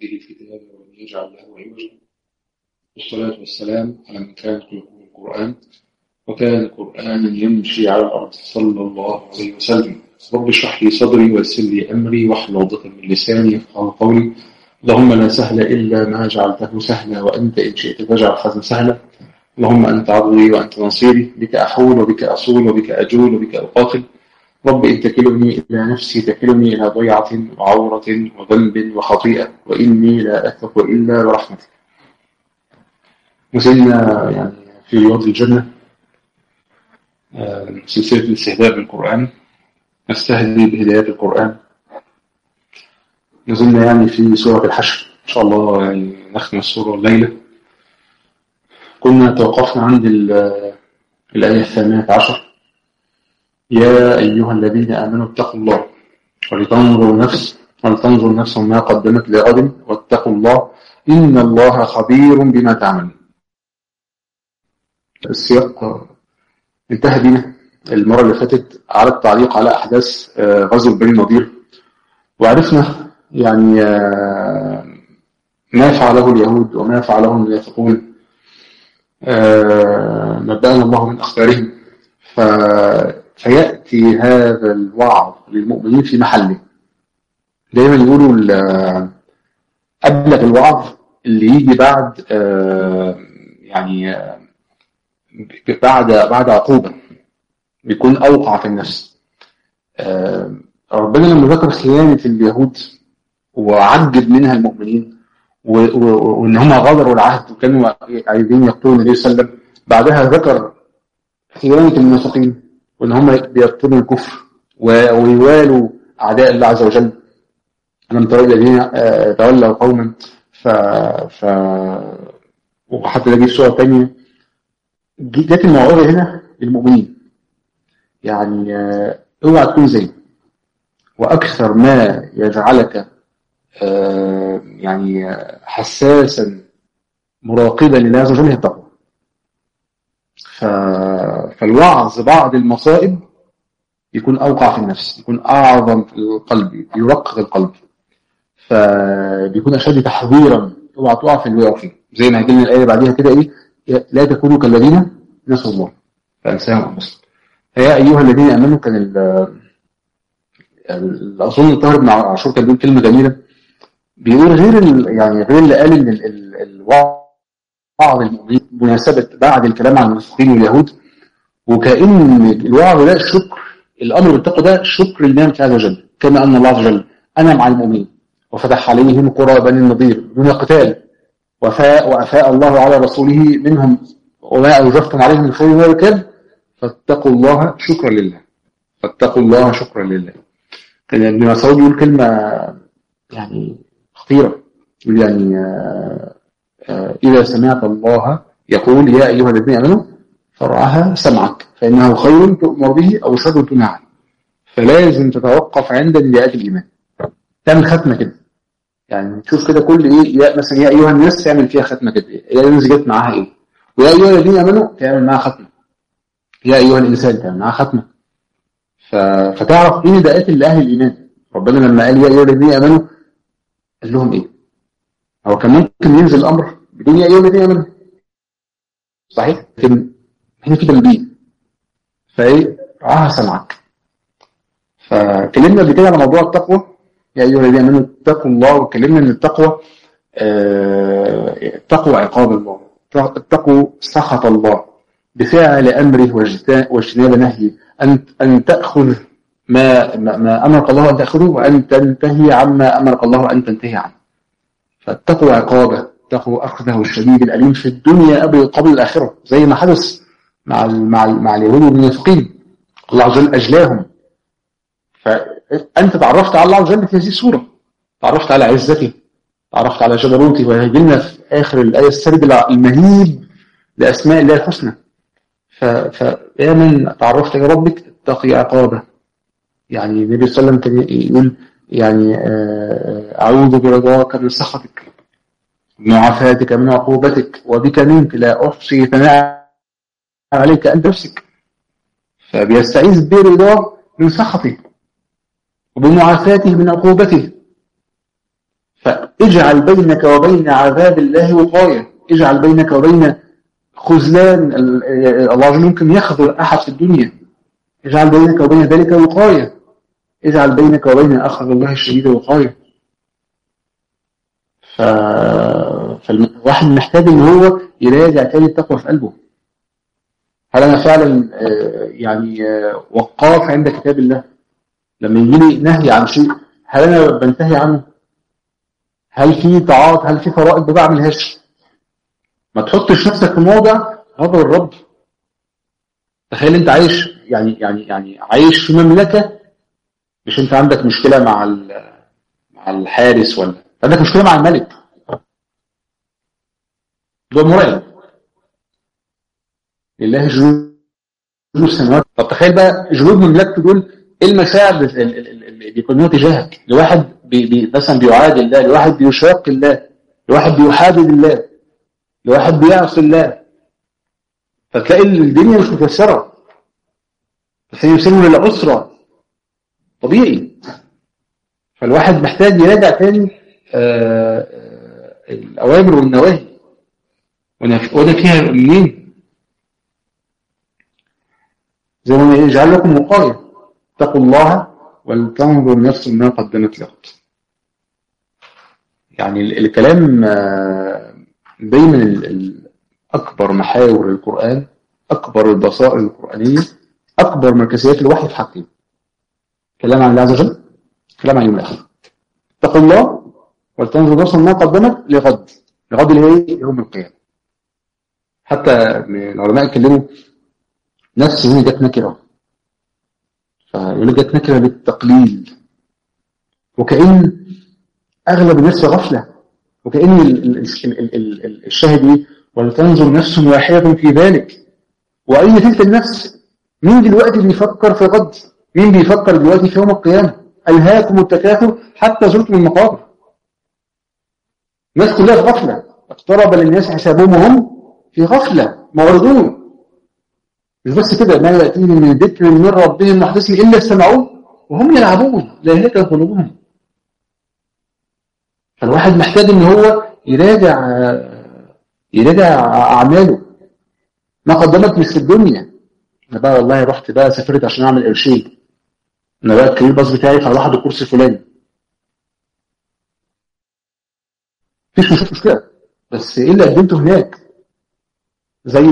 عبده الكتاب ولم يجعل له عوجا والصلاة والسلام على من كان خلقه القرآن وكان قرآنا يمشي على الأرض صلى الله عليه وسلم رب اشرح لي صدري ويسر لي أمري واحلل عقدة من لساني يفقهوا قولي اللهم لا سهل إلا ما جعلته سهلا وأنت إن شئت تجعل الحزن سهلا اللهم أنت عضوي وأنت نصيري بك أحول وبك أصول وبك أجول وبك أقاتل رب إن تكلني إلى نفسي تكلني إلى ضيعة وعورة وذنب وخطيئة وإني لا أثق إلا برحمتك وزلنا يعني في رياض الجنة آه، سلسلة الاستهداء بالقرآن نستهدي بهدايات القرآن نزلنا يعني في سورة الحشر إن شاء الله يعني نختم السورة الليلة كنا توقفنا عند الآية الثامنة عشر يا أيها الذين آمنوا اتقوا الله ولتنظر نفس ولتنظر نفس ما قدمت لغد واتقوا الله إن الله خبير بما تعملون السياق انتهى بنا المرة اللي فاتت على التعليق على أحداث غزو بني النضير وعرفنا يعني ما فعله اليهود وما فعله المنافقون نبأنا الله من أخبارهم ف... فيأتي هذا الوعظ للمؤمنين في محله دايما يقولوا أبلغ الوعظ اللي يجي بعد يعني بعد بعد عقوبة بيكون أوقع في النفس ربنا لما ذكر خيانة اليهود وعجب منها المؤمنين وان هم غدروا العهد وكانوا عايزين يقتلوا النبي صلى الله عليه وسلم بعدها ذكر خيانة المنافقين وان هم بيبطلوا الكفر ويوالوا اعداء الله عز وجل لم ترى الذين تولوا قوما ف ف وحتى ده جه في سوره ثانيه جت الموعظه هنا للمؤمنين يعني اوعى تكون زي واكثر ما يجعلك يعني حساسا مراقبا لله عز وجل هي التقوى ف... فالوعظ بعد المصائب يكون أوقع في النفس يكون أعظم في القلب يرقق القلب فبيكون أشد تحذيرا اوعى تقع في اللي فيه زي ما هجينا الآية بعديها كده إيه لا تكونوا كالذين نسوا الله فأنساهم أنفسهم فيا أيها الذين آمنوا كان ال أظن طاهر بن عاشور كان بيقول كلمة جميلة بيقول غير يعني غير اللي قال ان الوعظ المؤمنين بمناسبه بعد الكلام عن المنافقين واليهود وكأن الوعظ ده شكر الامر بالتقوى ده شكر لنعمه الله عز وجل كما ان الله عز وجل انعم على المؤمنين وفتح عليهم قرى بني النضير دون قتال وفاء وافاء الله على رسوله منهم وما اوجفتم عليه من خير وركاب فاتقوا الله شكرا لله فاتقوا الله شكرا لله كان ابن مسعود يقول كلمه يعني خطيرة يعني آآ آآ إذا سمعت الله يقول يا أيها الذين آمنوا فرعها سمعك فإنه خير تؤمر به أو شر تنهى عنه فلازم تتوقف عند نداءات الإيمان تعمل ختمة كده يعني تشوف كده كل إيه يا مثلا يا أيها الناس تعمل فيها ختمة كده يا الناس جت معاها إيه ويا أيها الذين آمنوا تعمل معاها ختمة يا أيها الإنسان تعمل معاها ختمة ف... فتعرف إيه نداءات لأهل الإيمان ربنا لما قال يا أيها الذين آمنوا قال لهم ايه هو كان ممكن ينزل الامر بدون يا ايها الذين امنوا صحيح لكن هنا في تنبيه فايه رعاها سمعك فكلمنا قبل كده على موضوع التقوى يا ايها الذين امنوا اتقوا الله وكلمنا ان التقوى التقوى عقاب الله اتقوا سخط الله بفعل امره واجتناب نهيه ان ان تاخذ ما ما امرك الله ان تاخذه وان تنتهي عما امرك الله ان تنتهي عنه فاتقوا عقابه اتقوا اخذه الشديد الاليم في الدنيا قبل قبل الاخره زي ما حدث مع ال مع ال مع اليهود والمنافقين الله عز وجل اجلاهم فانت تعرفت على الله عز وجل في هذه السوره تعرفت على عزته تعرفت على جبروته وهيجي لنا في اخر الايه السرد المهيب لاسماء الله الحسنى فيا من تعرفت يا ربك اتقي عقابه يعني النبي صلى الله عليه وسلم كان يقول يعني أعوذ برضاك من سخطك معافاتك من عقوبتك وبك منك لا أحصي ثناء عليك أنت نفسك فبيستعيذ برضاه من سخطه وبمعافاته من عقوبته فاجعل بينك وبين عذاب الله وقاية اجعل بينك وبين خذلان الله عز وجل ممكن يخذل أحد في الدنيا اجعل بينك وبين ذلك وقاية اجعل بينك وبين أخذ الله الشديد وقاية ف... فالواحد محتاج ان هو يراجع تاني التقوى في قلبه هل انا فعلا يعني وقاف عند كتاب الله لما يجي لي نهي عن شيء هل انا بنتهي عنه هل في طاعات هل في فرائض ما بعملهاش ما تحطش نفسك في موضع غضب الرب تخيل انت عايش يعني يعني يعني عايش في مملكه مش انت عندك مشكله مع مع الحارس ولا عندك مشكله مع الملك ده مرعب لله جنود السماوات طب تخيل بقى جنود مملكته دول ايه المشاعر اللي بيكونوها تجاهك لواحد بي بي مثلا بيعادي الله لواحد بيشاق الله لواحد بيحادد الله لواحد بيعصي الله فتلاقي الدنيا مش مفسره فسيسلم للأسرة طبيعي فالواحد محتاج يراجع تاني الأوامر والنواهي وده فيها منين زي ما يجعل لكم وقاية اتقوا الله ولتنظر نفس ما قدمت لغد يعني الكلام دايما أكبر محاور القرآن أكبر البصائر القرآنية أكبر مركزيات الوحي في حقه كلام عن الله عز وجل كلام عن يوم الآخر اتقوا الله ولتنظر نفس ما قدمت لغد لغد اللي هي يوم القيامة حتى العلماء اتكلموا نفس هنا جت نكرة فيقول لك جت نكرة بالتقليل وكأن أغلب الناس في غفلة وكأن الشاهد ايه ولتنظر نفس واحدة في ذلك وأين تلك النفس مين دلوقتي بيفكر في غد مين بيفكر دلوقتي في يوم القيامة ألهاكم التكاثر حتى زرتم المقابر الناس كلها في غفلة اقترب للناس حسابهم وهم في غفلة معرضون مش بس كده ما يأتيهم من ذكر من ربهم محدث إلا استمعوه وهم يلعبون لا يهلك قلوبهم فالواحد محتاج ان هو يراجع يراجع اعماله ما قدمت مش في الدنيا انا بقى والله رحت بقى سافرت عشان اعمل قرشين انا بقى الكارير باص بتاعي فراح بكورس فلاني مفيش مش مشكله بس ايه اللي قدمته هناك زي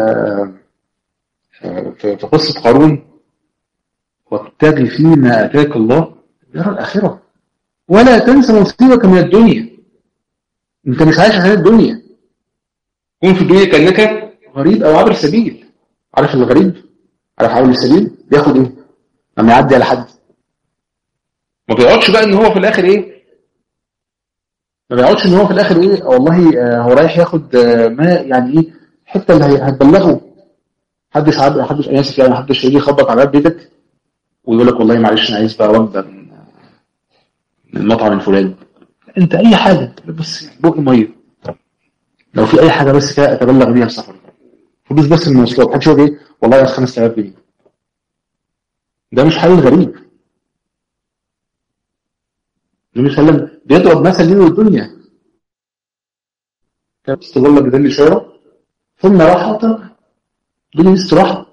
في قصه قارون وابتغي فيما اتاك الله يرى الاخره ولا تنسى نصيبك من الدنيا انت مش عايش عشان الدنيا كن في الدنيا كانك غريب او عابر سبيل عارف الغريب عارف عابر السبيل بياخد ايه لما يعدي على حد ما بيقعدش بقى ان هو في الاخر ايه ما بيقعدش ان هو في الاخر ايه والله آه هو رايح ياخد آه ما يعني ايه الحته اللي هتبلغه محدش عاد محدش انا اسف يعني محدش هيجي يخبط على باب بيتك ويقول لك والله معلش انا عايز بقى وجبه من من المطعم الفلاني انت اي حاجه بس بق ميه لو في اي حاجه بس كده اتبلغ بيها السفر فلوس بس المواصلات محدش يقول ايه والله يا 5000 جنيه ده مش حل غريب النبي صلى الله عليه وسلم بيضرب مثل ليه الدنيا كان استظل بذل شعره ثم راح دنيا استراحه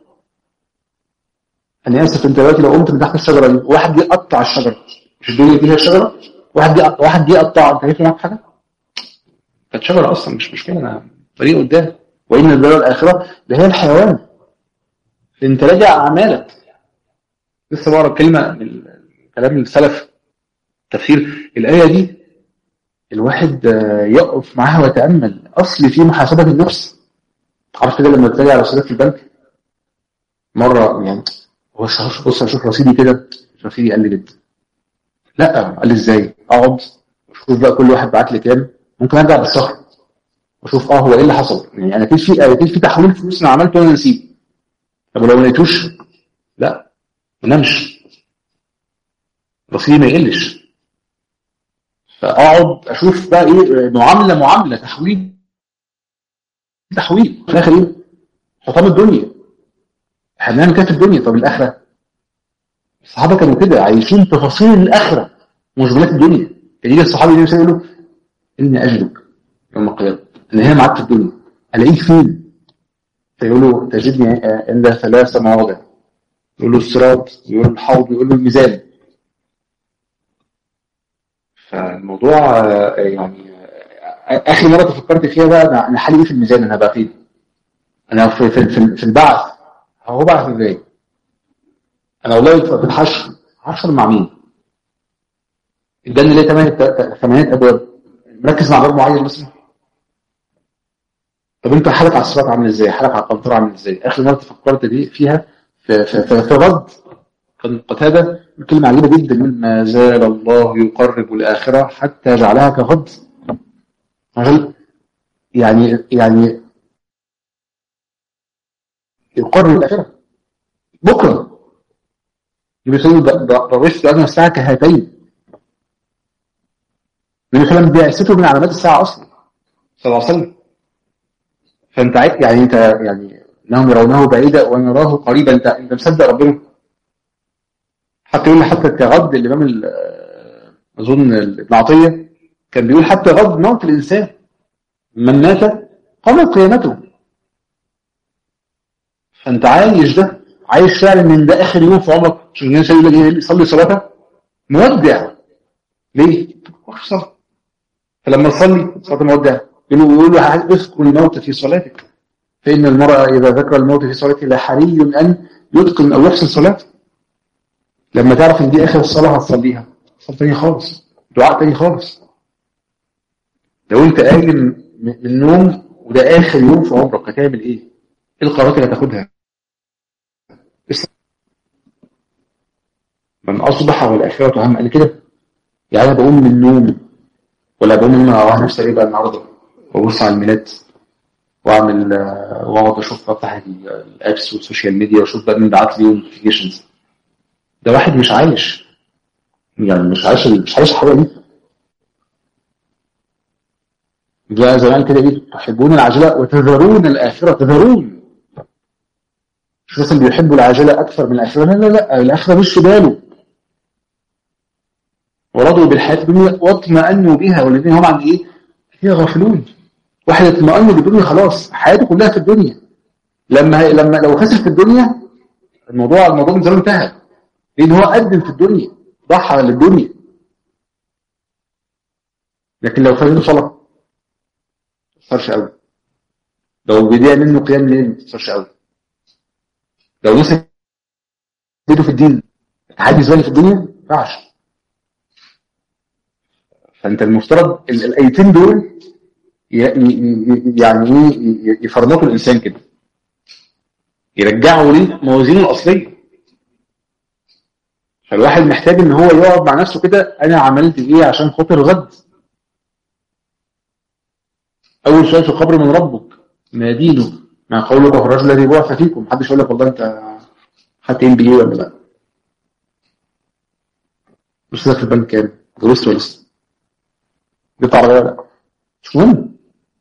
انا اسف انت دلوقتي لو قمت من تحت الشجره دي واحد يقطع الشجره مش الدنيا فيها شجره واحد دي واحد دي يقطع انت هيفرق معاك حاجه كانت شجره اصلا مش مشكله انا طريق قدام وان الدار الاخره ده هي الحيوان انت راجع اعمالك لسه بقرا كلمه من كلام السلف تفسير الايه دي الواحد يقف معاها ويتامل اصل في محاسبه النفس عارف كده لما تلاقي على رصيدك في البنك مره يعني هو بص اشوف رصيدي كده رصيدي قل جدا لا قال لي ازاي اقعد اشوف بقى كل واحد بعت لي كام ممكن ارجع بالشهر واشوف اه هو ايه اللي حصل يعني انا اكيد في اكيد في تحويل فلوس انا عملته وانا نسيت طب ولو ما لقيتوش لا ما نمش رصيدي ما يقلش فاقعد اشوف بقى ايه معامله معامله تحويل تحويل في الاخر ايه حطام الدنيا احنا بنعمل كده في الدنيا طب الاخره الصحابه كانوا كده عايشين تفاصيل الاخره مشغولات الدنيا كان يجي الصحابي يجي يقول له اني اجدك يوم القيامه ان هي معاك في الدنيا الاقيك فين؟ فيقول له تجدني عند ثلاث مواضع يقول له الصراط يقول له الحوض يقول له الميزان فالموضوع يعني اخر مره تفكرت فيها بقى انا حالي ايه في الميزان انا بقى فين؟ انا في في في, في البعث هو بعث ازاي؟ انا والله في الحشر حشر مع مين؟ الجنه ليه ثمانية ثمانية ابواب مركز مع باب معين مثلا طب انت حالك على الصراط عامل ازاي؟ حالك على القنطره عامل ازاي؟ اخر مره فكرت دي فيها في, في, في, في رد كان قتاده كلمه عجيبه جدا من ما زال الله يقرب الاخره حتى جعلها كغد يعني يعني يقرب الاخره بكره يقول روشت أدنى الساعة كهاتين من كلام بعثته من علامات الساعة أصلا صلى الله عليه وسلم فأنت يعني أنت يعني إنهم يرونه بعيدا ونراه قريبا أنت أنت مصدق ربنا حتى يقول حتى كغد الإمام أظن ابن عطية كان بيقول حتى غض موت الإنسان من مات قامت قيامته فأنت عايش ده عايش فعلا من ده آخر يوم في عمرك عشان الناس يقول لك يصلي صلاته مودع ليه؟ وقف صلاة فلما تصلي صلاة مودع يقول له اذكر الموت في صلاتك فإن المرأة إذا ذكر الموت في صلاته لحري أن يتقن أو يحسن صلاته لما تعرف إن دي آخر الصلاة هتصليها صلاة تاني خالص دعاء تاني خالص لو أنت قايم من النوم وده آخر يوم في عمرك هتعمل إيه؟ إيه القرارات اللي هتاخدها؟ من أصبح والآخرة أهم أنا كده يعني أنا بقوم من النوم ولا بقوم من أروح نفسي إيه بقى النهاردة وأبص على الميلاد وأعمل وأقعد أشوف أفتح الأبس والسوشيال ميديا وأشوف بقى مين بعت لي نوتيفيكيشنز ده واحد مش عايش يعني مش عايش مش عايش الحياة دي جاء زمان كده ايه تحبون العاجلة وتذرون الآخرة تذرون مش مثلا بيحبوا العاجلة أكثر من الآخرة لا لا لا الآخرة مش في باله ورضوا بالحياة الدنيا واطمأنوا بها والذين هم عن إيه هي غافلون واحد اطمأن بالدنيا خلاص حياته كلها في الدنيا لما لما لو خسر في الدنيا الموضوع الموضوع من زمان انتهى لأن هو قدم في الدنيا ضحى للدنيا لكن لو فاتته صلاة ما تصرش قوي لو بيضيع منه قيام ليل ما تصرش قوي لو نسى ايده في الدين عادي زي في الدنيا ما ينفعش فانت المفترض الايتين دول يعني ايه يفرمطوا الانسان كده يرجعوا ليه موازينه الاصليه فالواحد محتاج ان هو يقعد مع نفسه كده انا عملت ايه عشان خاطر غد اول سؤال في القبر من ربك ما دينه ما قولك هو الرجل الذي بعث فيكم محدش يقول لك والله انت خدت ام بي اي ولا لا رصيدك في البنك كام درست ولا لسه جبت عربيه ولا لا مش مهم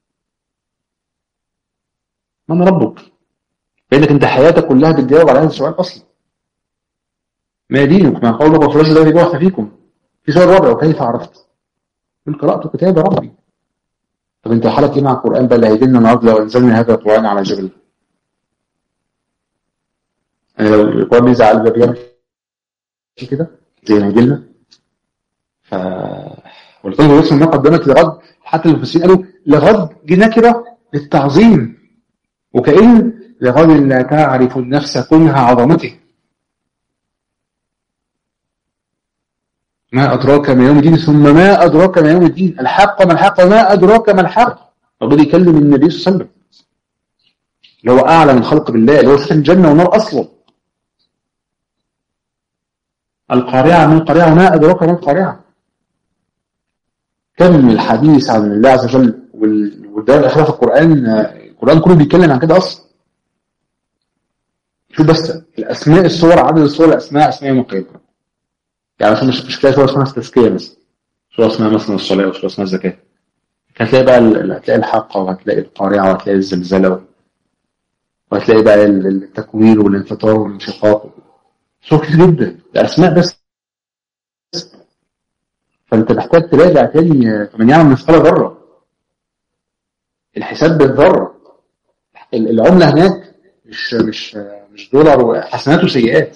من ربك لانك انت حياتك كلها بتجاوب على هذا السؤال اصلا ما دينك ما قولك هو الرجل الذي بعث فيكم في سؤال رابع وكيف عرفت من قرات كتاب ربي طب انت حالك ايه مع القران بقى اللي هيدلنا النهارده لو انزلنا هذا القران على جبل يعني لو القران بينزل على الباب بيعمل كده زي ما يجيلنا ف والقران بيوصل ما قدمت لغد حتى المفسرين قالوا لغد دي نكره للتعظيم وكأن لغد لا تعرف النفس كنها عظمته ما أدراك ما يوم الدين ثم ما أدراك ما يوم الدين الحق ما الحق وما أدراك ما الحق ربنا يكلم النبي صلى الله عليه وسلم اللي هو أعلى من خلق بالله اللي هو فتح الجنة والنار أصلا القارعة من القارعة وما أدراك ما القارعة كم الحديث عن الله عز وجل والدار الأخيرة في القرآن القرآن كله بيتكلم عن كده أصلا شوف بس الأسماء الصور عدد الصور الأسماء أسماء يوم القيامة يعني مثلا مش مش تلاقي صورة اسمها التزكية مثلا صورة اسمها مثلا الصلاة وصورة اسمها الزكاة هتلاقي بقى هتلاقي الحاقة وهتلاقي القارعة وهتلاقي الزلزلة وهتلاقي بقى التكوين والانفطار والانشقاق صور كتير جدا ده أسماء بس فانت محتاج تراجع تاني فمن يعمل مثقال ذره الحساب بالذره العمله هناك مش مش مش دولار حسنات وسيئات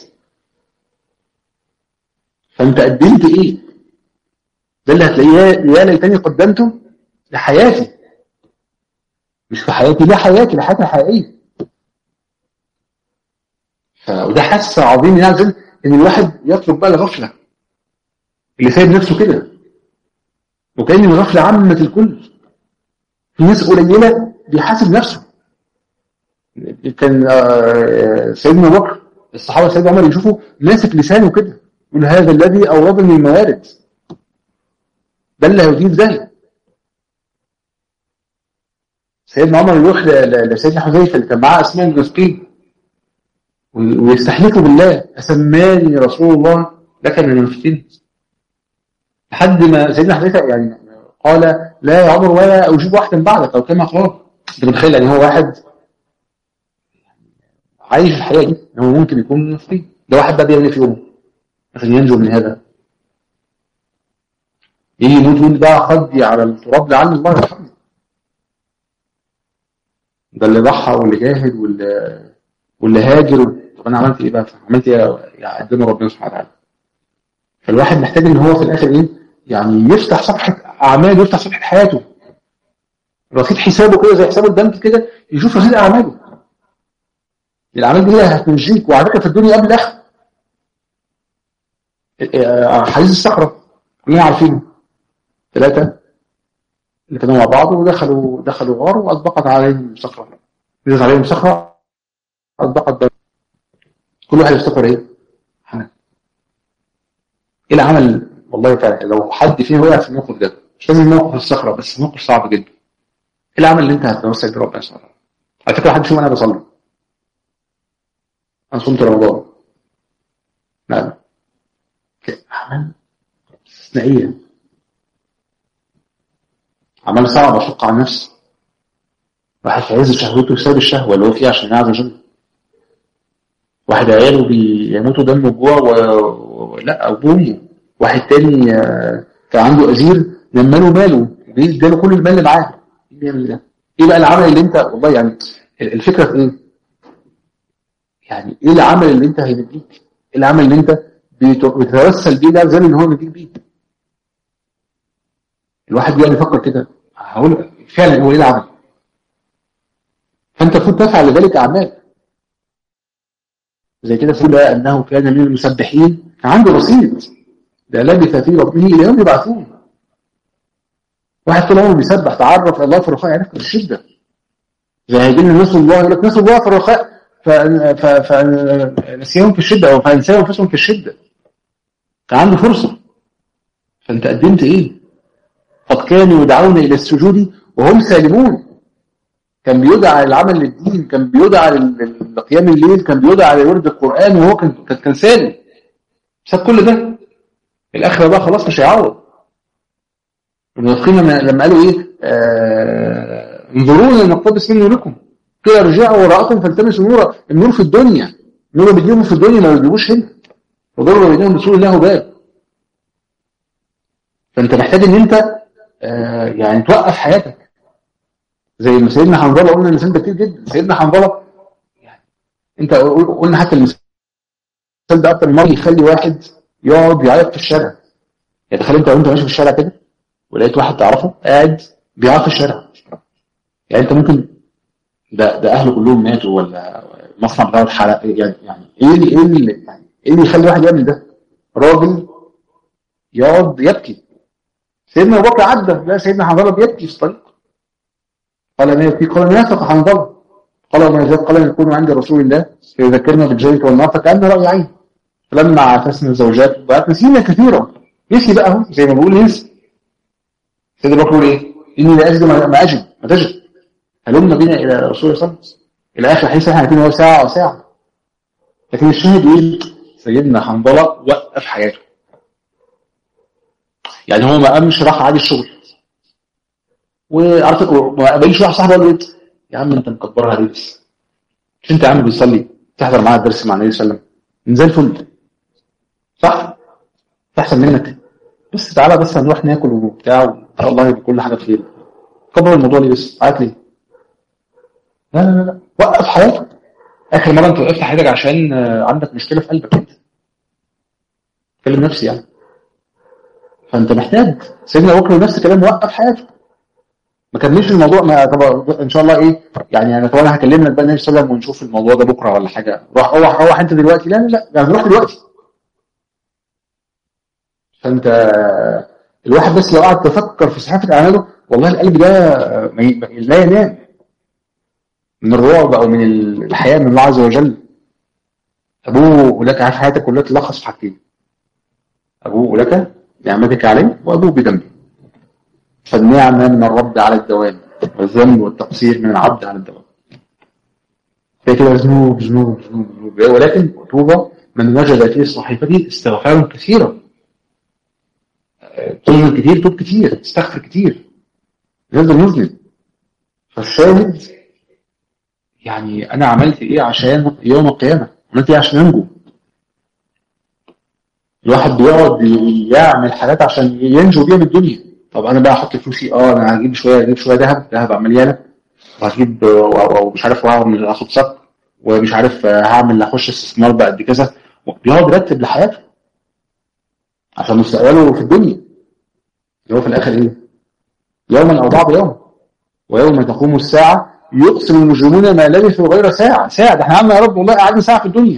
فانت قدمت ايه ده اللي هتلاقيه يا ليتني قدمته لحياتي مش في حياتي لا حياتي لحياتي الحقيقيه وده حس عظيم يعزل ان الواحد يطلب بقى الغفله اللي سايب نفسه كده وكأن الغفله عامه الكل في ناس قليله بيحاسب نفسه كان سيدنا ابو بكر الصحابه سيدنا عمر يشوفوا ماسك لسانه كده يقول هذا الذي اوردني الموارد ده اللي هيجيب ده سيدنا عمر يروح لسيدنا حذيفه اللي كان معاه اسماء المنافقين ويستحلفوا بالله اسماني رسول الله لك من المنافقين لحد ما سيدنا حذيفه يعني قال لا يا عمر ولا اجيب واحدا بعدك او كما قال انت متخيل يعني هو واحد عايش الحياه دي هو ممكن يكون منافقين ده واحد بقى بيعمل في يومه عشان ينجو من هذا يجي يموت ويقول بقى خدي على التراب لعل الله يرحمه ده اللي ضحى واللي جاهد واللي واللي هاجر طب انا عملت ايه بقى؟ عملت ايه يقدمه ربنا سبحانه وتعالى. فالواحد محتاج ان هو في الاخر ايه؟ يعني يفتح صفحه اعماله يفتح صفحه حياته. رصيد حسابه كده زي حساب البنك كده يشوف رصيد اعماله. الاعمال دي هي هتنجيك وعلى فكره في الدنيا قبل الاخره. حديث الصخره كلنا عارفينه. ثلاثه اللي كانوا مع بعض ودخلوا دخلوا غار واطبقت عليهم صخره. نزلت عليهم صخره اطبقت كل واحد يفتكر ايه؟ ايه العمل والله فعلا لو حد فينا وقع في الموقف ده مش لازم موقف الصخره بس موقف صعب جدا ايه العمل اللي انت هتتوسل بيه ربنا سبحانه وتعالى على فكره حد فيهم انا بصلي انا صمت رمضان لا اعمال استثنائيه اعمال صعبه اشق على النفس واحد في عز شهوته وساب الشهوه اللي هو فيها عشان يعرف الجنه واحد عياله بيموتوا دم الجوع و... و... لا ابوه وامه واحد تاني كان عنده ازير لما له ماله بيديله كل المال اللي معاه ايه بيعمل ده؟ ايه بقى العمل اللي انت والله يعني الفكره في ايه؟ يعني ايه العمل اللي انت هيديك؟ ايه العمل اللي انت بتتوسل بيه ده زي اللي هو مديك بيه؟ الواحد بيقعد يفكر كده هقول فعلا هو ايه العمل؟ فانت المفروض تفعل لذلك اعمال زي كده فقول أنه كان من المسبحين عنده رصيد ده لبث في ربه إلى يوم يبعثون واحد طول عمره بيسبح تعرف الله في الرخاء يعرفك في الشدة زي هيجينا نسوا الله يقول لك نسوا الله في الرخاء فنسيهم في الشدة أو فنسيهم أنفسهم في الشدة كان عنده فرصة فأنت قدمت إيه؟ قد كانوا يدعون إلى السجود وهم سالمون كان بيدعى العمل للدين كان بيدعى لقيام الليل كان بيدعى لورد القرآن وهو كان كان سالم ساب كل ده الآخرة بقى خلاص مش هيعوض المنافقين لما قالوا ايه آه انظرونا نقتبس من نوركم كده ارجعوا وراءكم فالتمسوا نورا النور في الدنيا النور بيجيبهم في الدنيا ما بيجيبوش هنا وضرب بينهم رسول الله باب فانت محتاج ان انت آه يعني توقف حياتك زي ما سيدنا حنظله قلنا المثال ده كتير جدا سيدنا حنظله يعني انت قلنا حتى المثال ده اكتر من مره يخلي واحد يقعد يعيط في الشارع يعني تخيل انت وانت ماشي في الشارع كده ولقيت واحد تعرفه قاعد بيعيط في الشارع يعني انت ممكن ده ده اهله كلهم ماتوا ولا المصنع بتاعه اتحرق يعني يعني ايه اللي ايه اللي يعني ايه اللي يخلي واحد يعمل ده؟ راجل يقعد يبكي سيدنا ابو بكر عدى لا سيدنا حنظله بيبكي في الطريق قال ما يبكي قال نافق حنظله قال وما يزال قال يكون عند رسول الله فيذكرنا بالجنة والنار فكأن رأي عين فلما عافسنا الزوجات بقت نسينا كثيرا نسي بقى اهو زي ما بقول نسي سيدنا ابو بكر ايه؟ اني لا اجد ما اجد ما تجد هلمنا بنا الى رسول الله صلى الله عليه وسلم الى اخر حديث احنا هو ساعه وساعه لكن الشاهد ايه؟ سيدنا حنظله وقف حياته يعني هو ما قامش راح عادي الشغل وعرفت ما قابلش واحد صاحبه قال له يا عم انت مكبرها ليه بس مش انت يا عم بتصلي تحضر معايا الدرس مع النبي صلى الله عليه وسلم من زي الفل صح؟ احسن منك بس تعالى بس هنروح ناكل وبتاع وان شاء الله يبقى كل حاجه بخير كبر الموضوع ليه بس قعدت ليه لا لا لا لا وقف حياتك اخر مره انت وقفت حياتك عشان آه، عندك مشكله في قلبك انت كلم نفسي يعني فانت محتاج سيدنا ابو بكر نفس الكلام وقف حياته ما كملش الموضوع ما طب ان شاء الله ايه يعني انا طبعا هكلمك بقى النبي صلى الله عليه وسلم ونشوف الموضوع ده بكره ولا حاجه روح روح روح انت دلوقتي لا لا لا يعني روح دلوقتي فانت الواحد بس لو قعد تفكر في صحافه اعماله والله القلب ده ما ي- ما- لا ينام من الرعب او من الحياء من الله عز وجل ابوه لك عارف حياتك كلها تلخص في حاجتين ابوه لك نعمتك عليه وابوه بذنبه فالنعمه من الرب على الدوام والذنب والتقصير من العبد على الدوام هي كده ذنوب ذنوب ذنوب ذنوب ولكن طوبى من وجد في صحيفته استغفارا كثيرا تذنب كتير توب كتير تستغفر كتير يفضل مذنب فالشاهد يعني انا عملت ايه عشان يوم القيامه عملت ايه عشان انجو الواحد بيقعد يعمل حاجات عشان ينجو بيها من الدنيا طب انا بقى احط فلوسي اه انا هجيب شويه هجيب شويه ذهب ذهب عمليانه وهجيب او أو مش عارف وهعمل اخد صك ومش عارف هعمل اخش استثمار بقد كذا بيقعد يرتب لحياته عشان مستقبله في الدنيا اللي هو في الاخر ايه؟ يوما او بعض يوم ويوم تقوم الساعه يقسم المجرمون ما لبثوا غير ساعه ساعه ده احنا عملنا يا رب والله قعدنا ساعه في الدنيا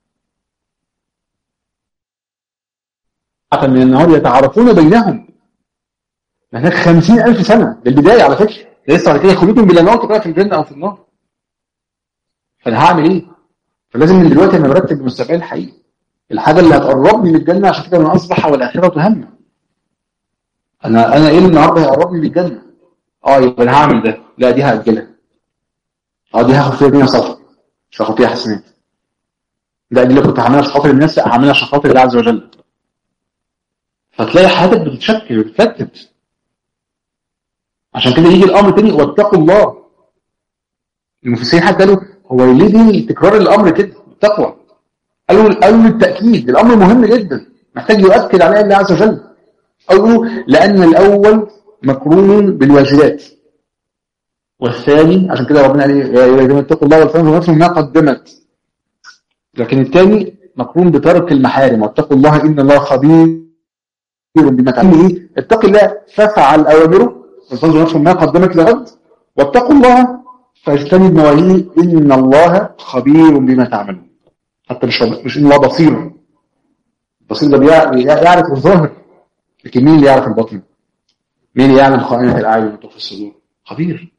حتى من النهار يتعارفون بينهم هناك خمسين ألف سنة ده البداية على فكرة ده لسه على كده خلودهم بلا موت بقى في الجنة أو في النار فأنا هعمل إيه؟ فلازم من دلوقتي أنا مرتب مستقبلي الحقيقي الحاجة اللي هتقربني للجنة عشان كده أنا أصبح والآخرة هم أنا أنا إيه اللي النهارده هيقربني للجنة؟ أه يبقى أنا هعمل ده لا دي هأجلها أه دي هاخد فيها 100 صفحة مش هاخد فيها حسنات لا دي اللي كنت هعملها عشان خاطر الناس لا هعملها عشان خاطر الله عز وجل فتلاقي حياتك بتتشكل بتتفتت عشان كده يجي الامر تاني واتقوا الله المفسرين حتى قالوا هو ليه دي تكرار الامر كده التقوى قالوا قالوا للتاكيد الامر مهم جدا محتاج يؤكد عليه الله عز وجل قالوا لان الاول مقرون بالواجبات والثاني عشان كده ربنا قال ايه يا ايها الذين اتقوا الله ولتنظر نفس ما قدمت لكن الثاني مقرون بترك المحارم واتقوا الله ان الله خبير بما تعمل ايه اتق الله فافعل اوامره وتنظر نفس ما قدمت لغد واتقوا الله فاجتنب نواهيه ان الله خبير بما تعملون حتى مش مش ان الله بصير البصير ده بيع- يعرف الظاهر لكن مين اللي يعرف الباطن مين اللي يعلم خائنة الأعين وتخفي الصدور خبير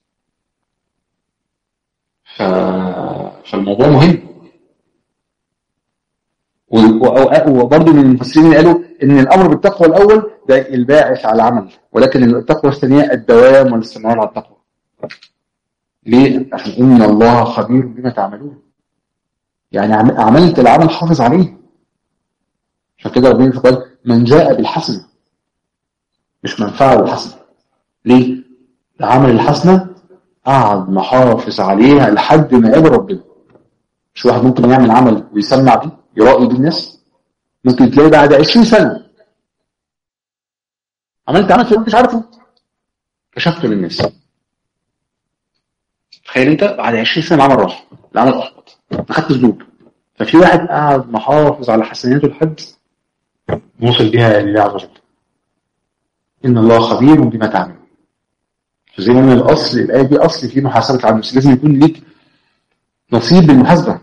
ف... فالموضوع مهم و- و- وبرضه من المفسرين اللي قالوا ان الامر بالتقوى الاول ده الباعث على العمل ولكن التقوى الثانيه الدوام والاستمرار على التقوى ليه؟ عشان ان الله خبير بما تعملون يعني عم- عملت العمل حافظ عليه عشان كده ربنا قال من جاء بالحسنه مش من فعل الحسنه ليه؟ ده عمل الحسنه قعد محافظ عليها لحد ما قابل ربنا مش واحد ممكن يعمل عمل ويسمع بيه يرائي بيه الناس ممكن تلاقي بعد 20 سنة عملت عمل مش عارفه كشفته للناس تخيل انت بعد 20 سنة العمل راح العمل احبط ما خدتش ذنوب ففي واحد قاعد محافظ على حسناته لحد وصل بها لله عز وجل ان الله خبير بما تعمل فزي ما قلنا الاصل الايه دي اصل في محاسبه العبد بس لازم يكون ليك نصيب بالمحاسبه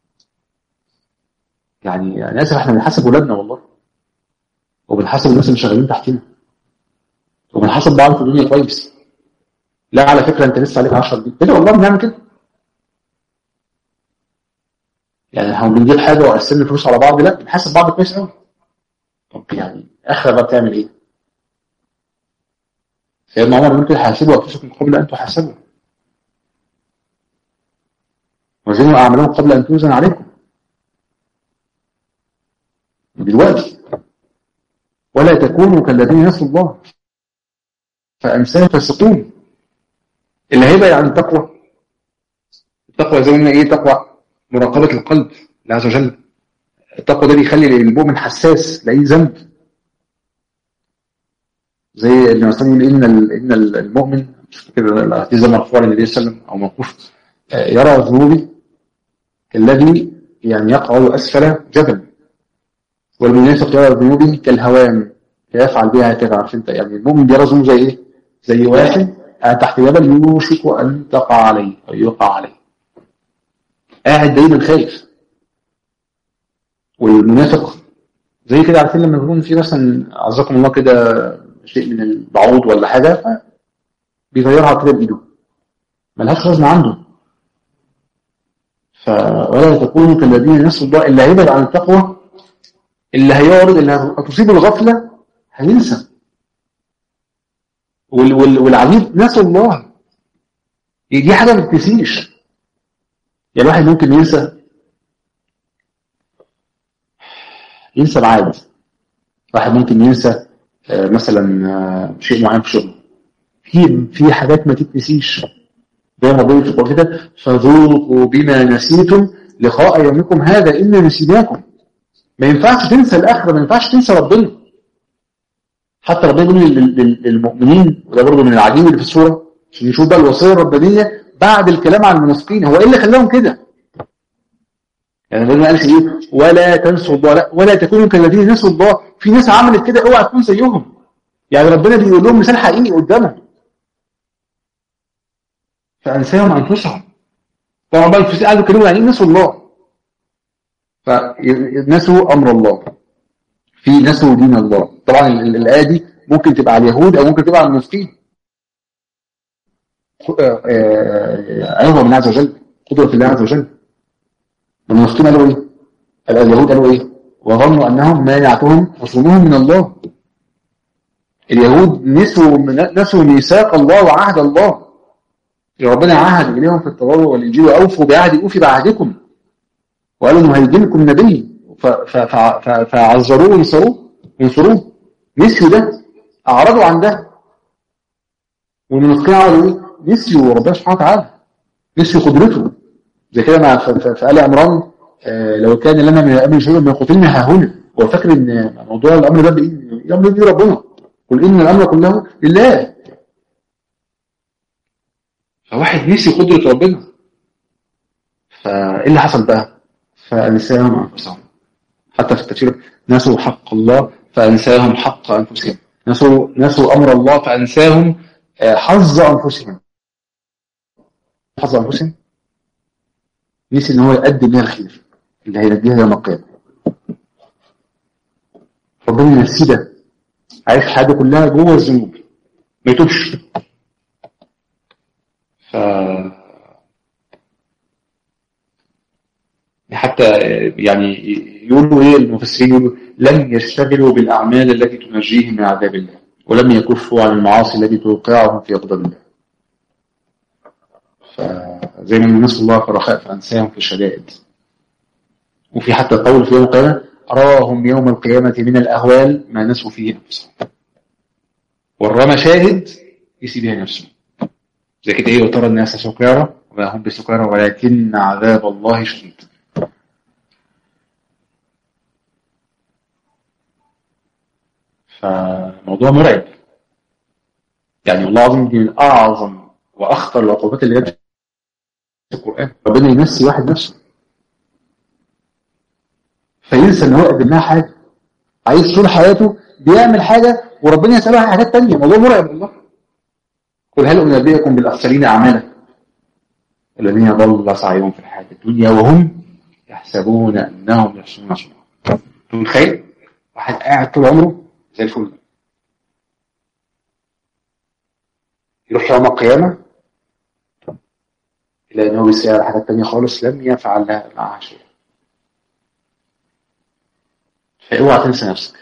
يعني انا اسف احنا بنحاسب ولادنا والله وبنحاسب الناس اللي شغالين تحتنا وبنحاسب بعض في الدنيا كويس لا على فكره انت لسه عليك 10 جنيه كده والله بنعمل كده يعني احنا بنجيب حاجه وقسمنا الفلوس على بعض لا بنحاسب بعض كويس قوي طب يعني اخر بقى بتعمل ايه؟ سيدنا عمر ممكن حاسبوا انفسكم قبل ان تحاسبوا وزنوا اعمالهم قبل ان توزن عليكم دلوقتي ولا تكونوا كالذين نسوا الله فامثال فاسقون اللي هيبقى يعني التقوى التقوى زي ما قلنا ايه تقوى مراقبه القلب الله عز وجل التقوى ده بيخلي المؤمن حساس لاي ذنب زي اللي مثلا يقول ان ان المؤمن مش كده الحديث ده مرفوع للنبي صلى الله عليه وسلم او موقوف يرى ذنوبي كالذي يعني يقعد اسفل جبل والمنافق يرى ذنوبه كالهوام فيفعل بها كذا عارف انت يعني المؤمن بيرى ذنوب زي ايه؟ زي واحد قاعد تحت جبل يوشك ان تقع عليه او يقع عليه قاعد دايما خايف والمنافق زي كده عارفين لما يكون في مثلا عزكم الله كده شيء من البعوض ولا حاجه بيغيرها كده بايده ملهاش لازمه عنده ف ولا تكونوا كالذين نسوا الله اللي هيبعد عن التقوى اللي هيعرض اللي هتصيب الغفله هينسى وال وال والعجيب نسوا الله دي حاجه ما بتنسيش يعني الواحد ممكن ينسى ينسى العاد واحد ممكن ينسى مثلا شيء معين في شغله في في حاجات ما تتنسيش زي ما بقول في القرآن كده فذوقوا بما نسيتم لقاء يومكم هذا إنا نسيناكم ما ينفعش تنسى الآخرة ما ينفعش تنسى ربنا حتى ربنا يقول للمؤمنين وده برضه من العجيب اللي في السورة عشان نشوف بقى الوصية الربانية بعد الكلام عن المنافقين هو ايه اللي خلاهم كده؟ يعني ربنا قال ايه؟ ولا تنسوا الله لا ولا تكونوا كالذين نسوا الله في ناس عملت كده اوعى تكون زيهم يعني ربنا بيقول لهم مثال حقيقي قدامهم فانساهم انفسهم طبعا بقى الفسيق قعدوا يتكلموا يعني ايه نسوا الله فنسوا امر الله في نسوا دين الله طبعا الايه دي ممكن تبقى على اليهود او ممكن تبقى على المسلمين عظمه من عز وجل قدره الله عز وجل المسلمين قالوا ايه اليهود قالوا ايه وظنوا انهم مانعتهم حصونهم من الله اليهود نسوا نسوا ميثاق الله وعهد الله ربنا عهد اليهم في التوراة والانجيل واوفوا بعهدي اوفي بعهدكم وقالوا انه هيجيلكم نبي فعذروه وينصروه ينصروه نسيوا ده اعرضوا عن ده والمنافقين عملوا ايه؟ نسيوا ربنا سبحانه وتعالى نسيوا قدرته زي كده مع في آل عمران آه لو كان لنا من الامر شيء ما قتلنا ها هنا هو فاكر ان موضوع الامر ده بايه؟ الامر دي ربنا قل ان الامر كله لله فواحد نسي قدرة ربنا فايه اللي حصل بقى؟ فانساهم انفسهم حتى في التفسير نسوا حق الله فانساهم حق انفسهم نسوا نسوا امر الله فانساهم حظ انفسهم حظ انفسهم نسي ان هو يقدم لها الخير اللي هينجيها يوم القيامه ربنا ينسيه ده عايش حاجه كلها جوه الذنوب ما يتوبش ف حتى يعني يقولوا ايه المفسرين يقولوا لم يشتغلوا بالاعمال التي تنجيهم من عذاب الله ولم يكفوا عن المعاصي التي توقعهم في غضب الله فزي ما نسوا الله في الرخاء فانساهم في الشدائد وفي حتى قول في يوم القيامه اراهم يوم القيامه من الاهوال ما نسوا فيه انفسهم والرمى شاهد يسي بها نفسه زي كده ايه وترى الناس سكارى وما هم بسكارى ولكن عذاب الله شديد فموضوع مرعب يعني والله العظيم دي من اعظم واخطر العقوبات اللي جت في القران ربنا ينسي واحد نفسه فينسى ان هو قدم لها حاجه عايز طول حياته بيعمل حاجه وربنا يساله عن حاجات ثانيه موضوع مرعب والله قل هل انبئكم بالاخسرين اعمالا الذين ضل سعيهم في الحياه الدنيا وهم يحسبون انهم يحسنون صنعا متخيل واحد قاعد طول عمره زي الفل يروح يوم القيامة إلى أنه بيسأل على حاجات تانية خالص لم يفعل لها معها شيء فاوعى تنسى نفسك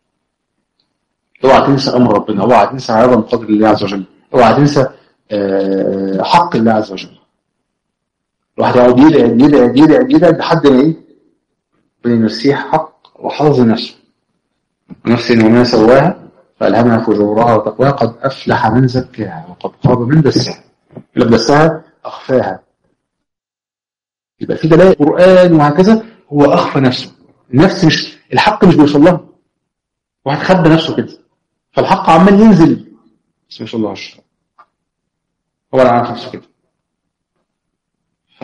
اوعى تنسى أمر ربنا اوعى تنسى عظم قدر الله عز وجل اوعى تنسى حق الله عز وجل الواحد يقعد يدعي يدعي يدعي يدعي لحد ما ايه بين المسيح حق وحظ نفسه نفس وما سواها فألهمها فجورها وتقواها قد أفلح من زكاها وقد خاب من دساها اللي دساها أخفاها يبقى في دلائل قرآن وهكذا هو أخفى نفسه النفس مش الحق مش بيوصل لها واحد خبى نفسه كده فالحق عمال ينزل بس ما شاء الله عشر هو اللي عارف نفسه كده ف...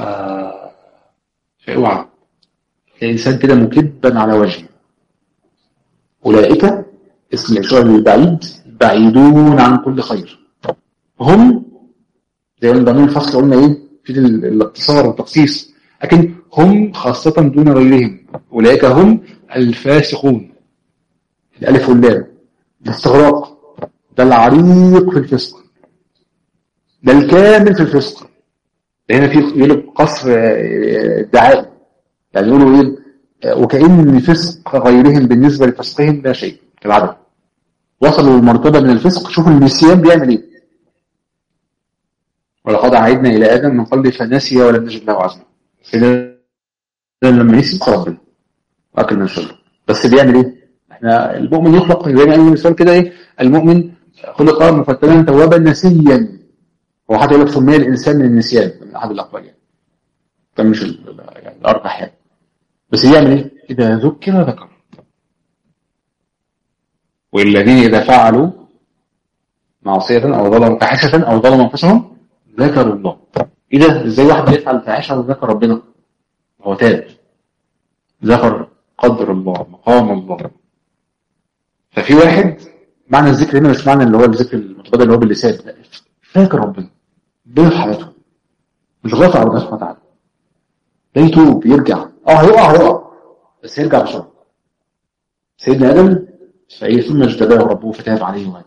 فاوعى الإنسان كده مكبا على وجهه أولئك اسم الإشارة البعيد بعيدون عن كل خير هم زي ما ضمن الفصل قلنا إيه في الاقتصار والتخصيص لكن هم خاصة دون غيرهم أولئك هم الفاسقون الألف واللام الاستغراق ده العريق في الفسق ده الكامل في الفسق ده هنا في يقول قصر الدعائي يعني يقولوا ايه وكأن فسق غيرهم بالنسبة لفسقهم لا شيء كالعدم وصلوا للمرتبة من الفسق شوفوا النسيان بيعمل ايه ولقد عهدنا إلى آدم من قبل فنسي ولم نجد له عزما سيدنا لما نسي ربنا وأكل من شره بس بيعمل ايه احنا المؤمن يخلق زي ما قال مثال كده ايه المؤمن خلق مفتنا توابا نسيا هو حتى يقول لك سمي الانسان من النسيان من احد الاقوال يعني ده مش يعني الاربح يعني بس يعمل ايه اذا ذكر ذكر والذين اذا فعلوا معصية او ظلموا فاحشة او ظلموا انفسهم ذكروا الله ايه ده ازاي واحد يفعل فاحشة وذكر ربنا هو تاب ذكر قدر الله مقام الله ففي واحد معنى الذكر هنا مش معنى اللي هو الذكر المتبادل اللي هو باللسان لا فاكر ربنا بين حياته مش غافل على الله سبحانه وتعالى لا يتوب يرجع اه هيقع هيقع بس يرجع بسرعه سيدنا ادم فايه ثم اجتباه ربه فتاب عليه وهذا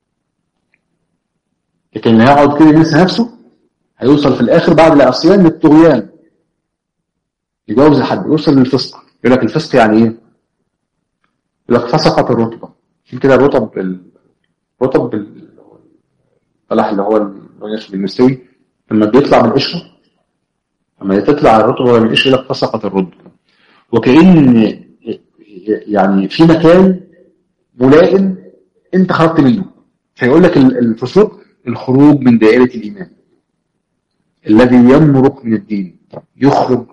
لكن اللي هيقعد كده ينسى نفسه هيوصل في الاخر بعد العصيان للطغيان يجاوز لحد يوصل للفسق يقول لك الفسق يعني ايه؟ يقول لك فسقت الرطبه في كده الرطب الرطب الفلاح اللي هو النشف المستوي لما بيطلع من القشره لما تطلع الرطبه من القشره يقول لك فسقت الرطبه وكأن يعني في مكان ملائم انت خرجت منه فيقول لك الفسوق الخروج من دائرة الإيمان الذي يمرق من الدين يخرج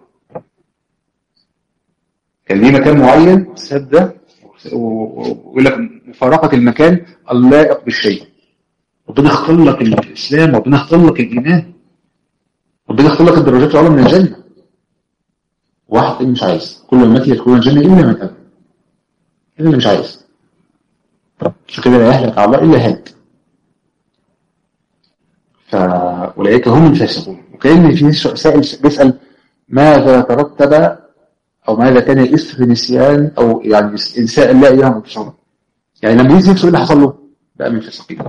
كان ليه مكان معين سد ويقول لك مفارقة المكان اللائق بالشيء ربنا اختار لك الإسلام ربنا اختار لك الإيمان ربنا اختار لك الدرجات العلى من الجنة واحد مش عايز كل ما يدخلون الجنة إلا من أبى إلا اللي مش عايز عشان كده لا يهلك على الله إلا هاك فأولئك هم الفاسقون وكأن في سائل بيسأل ماذا ترتب أو ماذا كان إثر نسيان أو يعني إنساء لا إله متصور يعني لما يجي نفسه إيه اللي حصل له بقى من فاسقين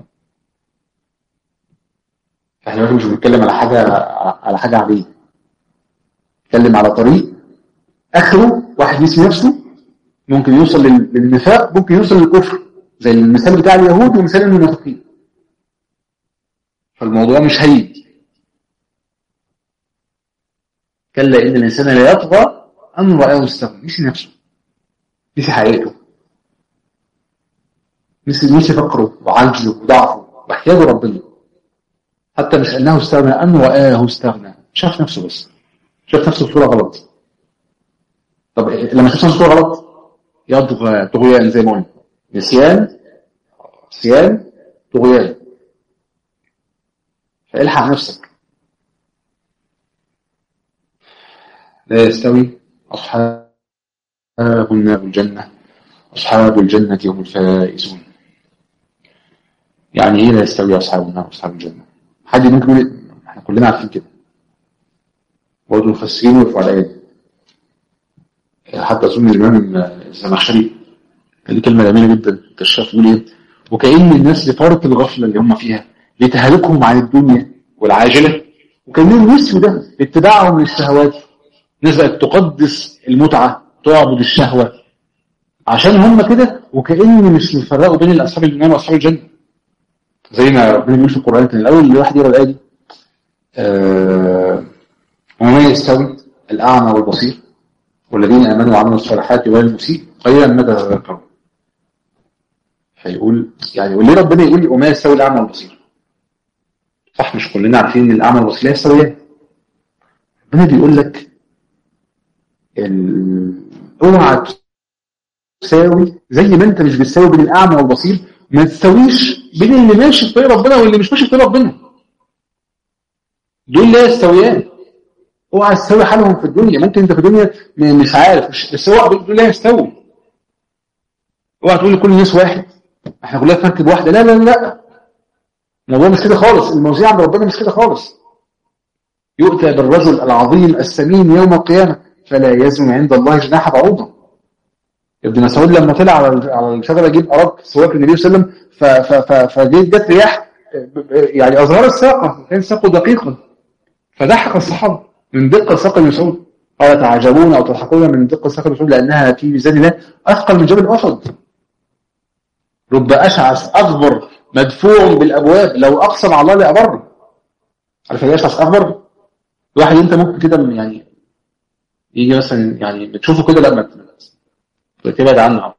احنا مش بنتكلم على حاجة على حاجة عادية نتكلم على طريق اخره واحد يسمي نفسه ممكن يوصل للنفاق ممكن يوصل للكفر زي المثال بتاع اليهود ومثال المنافقين فالموضوع مش هين كلا ان الانسان لا يطغى ان رآه استغنى نسي نفسه نسي حقيقته نسي نسي فقره وعجزه وضعفه واحتياجه ربنا حتى مش انه استغنى ان رآه استغنى شاف نفسه بس شاف نفسه بصوره غلط طب لما شاف نفسه بصوره غلط يطغى طغيان زي ما قلنا نسيان نسيان طغيان فالحق نفسك لا يستوي أصحاب النار الجنة أصحاب الجنة هم الفائزون يعني إيه لا يستوي أصحاب النار وأصحاب الجنة حد ممكن يقول احنا كلنا عارفين كده برضه المفسرين وقفوا على الآية حتى أظن الإمام الزمخشري كان ليه كلمة جميلة جدا كشاف يقول إيه وكأن الناس لفارق الغفلة اللي هم فيها لتهلكهم عن الدنيا والعاجلة وكان لهم نسوا ده لاتباعهم للشهوات الناس بقت تقدس المتعة تعبد الشهوة عشان هم كده وكأن مش بيفرقوا بين أصحاب النار وأصحاب الجنة زي ما ربنا بيقول في القرآن كان الأول الواحد يقرأ الآية دي آه وما يستوي الأعمى والبصير والذين آمنوا وعملوا الصالحات والمسيء قليلا ما تذكرون فيقول يعني وليه ربنا يقول وما يستوي الأعمى والبصير صح مش كلنا عارفين ان الأعمى والبصير لا يستويان ربنا بيقول لك اوعى تساوي زي ما انت مش بتساوي بين الأعمى والبصير ما تستويش بين اللي ماشي في طريق ربنا واللي مش ماشي في طريق ربنا دول لا يستويان اوعى تستوي حالهم في الدنيا ممكن انت في الدنيا مش عارف بس اوعى دول لا يستوي اوعى تقول لكل الناس واحد احنا كلنا في مركب واحده لا لا لا الموضوع مش كده خالص الموضوع عند ربنا مش كده خالص يؤتى بالرجل العظيم السمين يوم القيامه فلا يزن عند الله جناح بعوضه ابن مسعود لما طلع على على الشجره يجيب اراك سواك النبي صلى الله عليه وسلم فجيت جت رياح يعني اظهار الساقه كان ساقه دقيقا فضحك الصحابه من دقه ساق ابن مسعود قال تعجبون او تضحكون من دقه ساق ابن مسعود لانها في ميزان الله اثقل من جبل احد رب اشعث اكبر مدفوع بالابواب لو اقسم على الله لابر عارف ايه اشعث اكبر واحد انت ممكن كده يعني يجي مثلا يعني بتشوفه كده لما تبعد عنه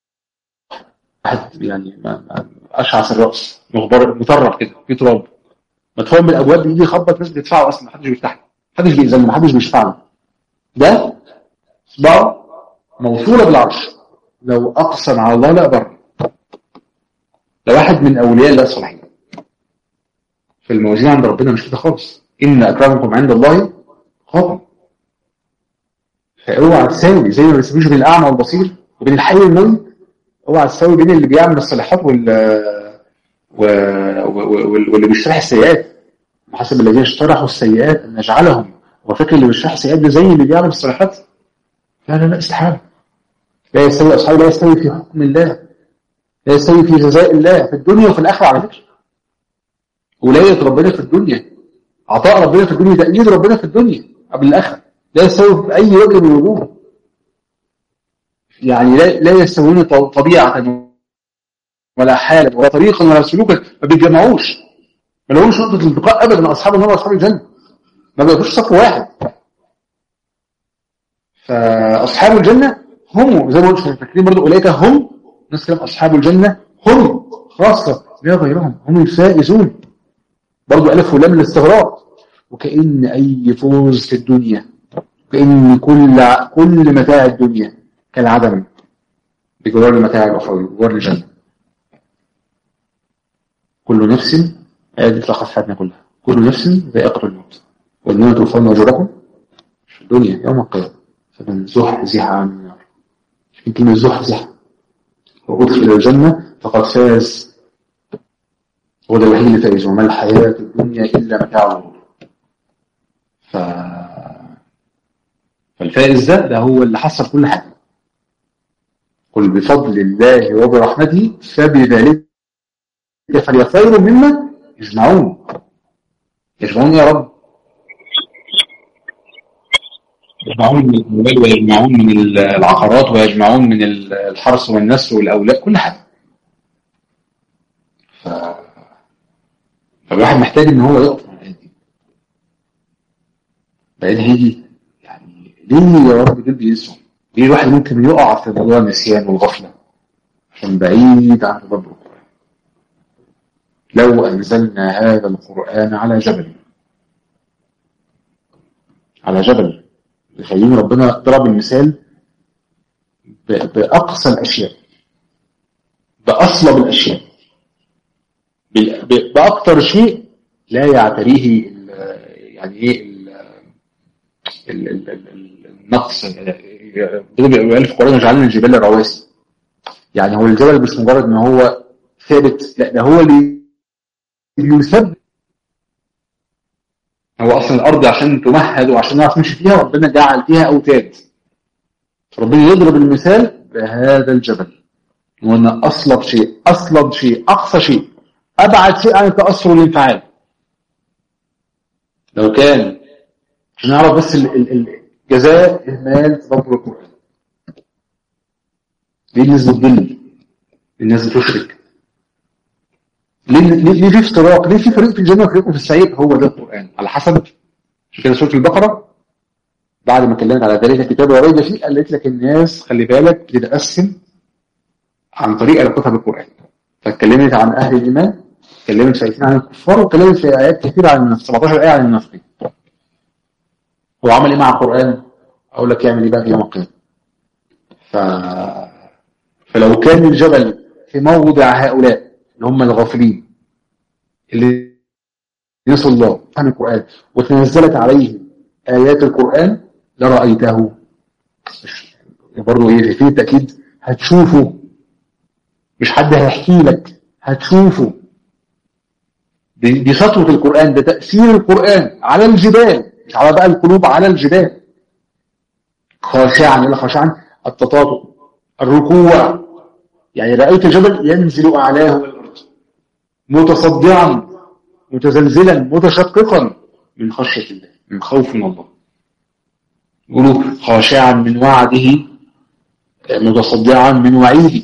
واحد يعني اشعث الراس مغبر مطرب كده في تراب مدفوع من الابواب يجي يخبط ناس بتدفعه اصلا محدش بيفتح محدش بيأذنه محدش بيشفع له ده صباع موصوله بالعرش لو اقسم على الله لا بر ده واحد من اولياء الله الصالحين في الموازين عند ربنا مش كده خالص ان اكرمكم عند الله خطأ فاوعى تساوي زي ما بيسميش بين الاعمى والبصير وبين الحي والميت اوعى تساوي بين اللي بيعمل الصالحات وال و... و... واللي بيشرح السيئات حسب الذين اشترحوا السيئات ان نجعلهم هو فاكر اللي بيشرح السيئات ده زي اللي بيعمل الصالحات لا لا لا استحاله لا يستوي اصحابه لا يستوي في حكم الله لا يستوي في جزاء الله في الدنيا وفي الاخره على فكره ولايه ربنا في الدنيا عطاء ربنا في الدنيا تأييد ربنا في الدنيا قبل الاخره لا يستوي بأي وجه من الوجوه يعني لا, لا يستوون طبيعة ولا حالا ولا طريقا ولا سلوكا ما بيتجمعوش ما لهمش نقطة التقاء أبدا أصحاب النار وأصحاب الجنة ما بيبقوش صف واحد فأصحاب الجنة هم زي ما قلت فاكرين برضه أولئك هم ناس كلام أصحاب الجنة هم خاصة لا غيرهم هم الفائزون برضه ألف ولام الاستغراق وكأن أي فوز في الدنيا كأن كل كل متاع الدنيا كالعدم بجوار المتاع الأخروي بجوار الجنة كل نفس هذه تلخص حياتنا كلها كل نفس ذائقة الموت وإنما توفون أجوركم في الدنيا يوم القيامة فمن زحزح عن النار في كلمة زحزح وأدخل الجنة فقد فاز هو ده الوحيد اللي فايز وما الحياة الدنيا إلا متاع الغرور ف... فالفائز ده ده هو اللي حصل كل حاجة قل بفضل الله وبرحمته فبذلك فليخيروا مما يجمعون يجمعون يا رب يجمعون من الأموال ويجمعون من العقارات ويجمعون من الحرث والنسل والأولاد كل حاجة ف... فالواحد محتاج ان هو يقف مع الآيات دي بعدين هيجي يعني ليه يا رب دول بينسوا؟ ليه الواحد ممكن يقع في موضوع النسيان والغفلة عشان بعيد عن تدبر القرآن لو أنزلنا هذا القرآن على جبل على جبل يخليني ربنا ضرب المثال بأقصى الأشياء بأصلب الأشياء بأكثر شيء لا يعتريه يعني ايه النقص بيقول في القرآن جعلنا الجبال رواسي يعني هو الجبل مش مجرد ان هو ثابت لا ده هو اللي يثبت هو اصلا الارض عشان تمهد وعشان نعرف نمشي فيها ربنا جعل فيها اوتاد ربنا يضرب المثال بهذا الجبل وان اصلب شيء اصلب شيء اقصى شيء ابعد شيء عن التاثر والانفعال لو كان عشان نعرف بس الجزاء اهمال تدبر القران ليه الناس بتضل الناس بتشرك ليه ليه في افتراق ليه في فريق في الجنه وفريق في السعير هو ده القران على حسب عشان كده سوره البقره بعد ما اتكلمت على ذلك الكتاب وريب فيه قالت لك الناس خلي بالك بتتقسم عن طريق علاقتها بالقران فاتكلمت عن اهل الايمان اتكلمت في ايتين عن الكفار واتكلمت في ايات كثيره عن 17 ايه عن المنافقين هو عمل ايه مع القران اقول لك يعمل ايه بقى في يوم القيامه ف... فلو كان الجبل في موضع هؤلاء اللي هم الغافلين اللي نسوا الله عن القرآن وتنزلت عليهم آيات القرآن لرأيته برضه ايه في تأكيد هتشوفه مش حد هيحكي لك هتشوفه دي, دي سطوة القرآن ده تأثير القرآن على الجبال مش على بقى القلوب على الجبال خاشعا ولا خاشعا التطاطؤ الركوع يعني رأيت الجبل ينزل أعلاه إلى الأرض متصدعا متزلزلا متشققا من خشية الله من خوف من الله يقولوا خاشعا من وعده متصدعا من وعيده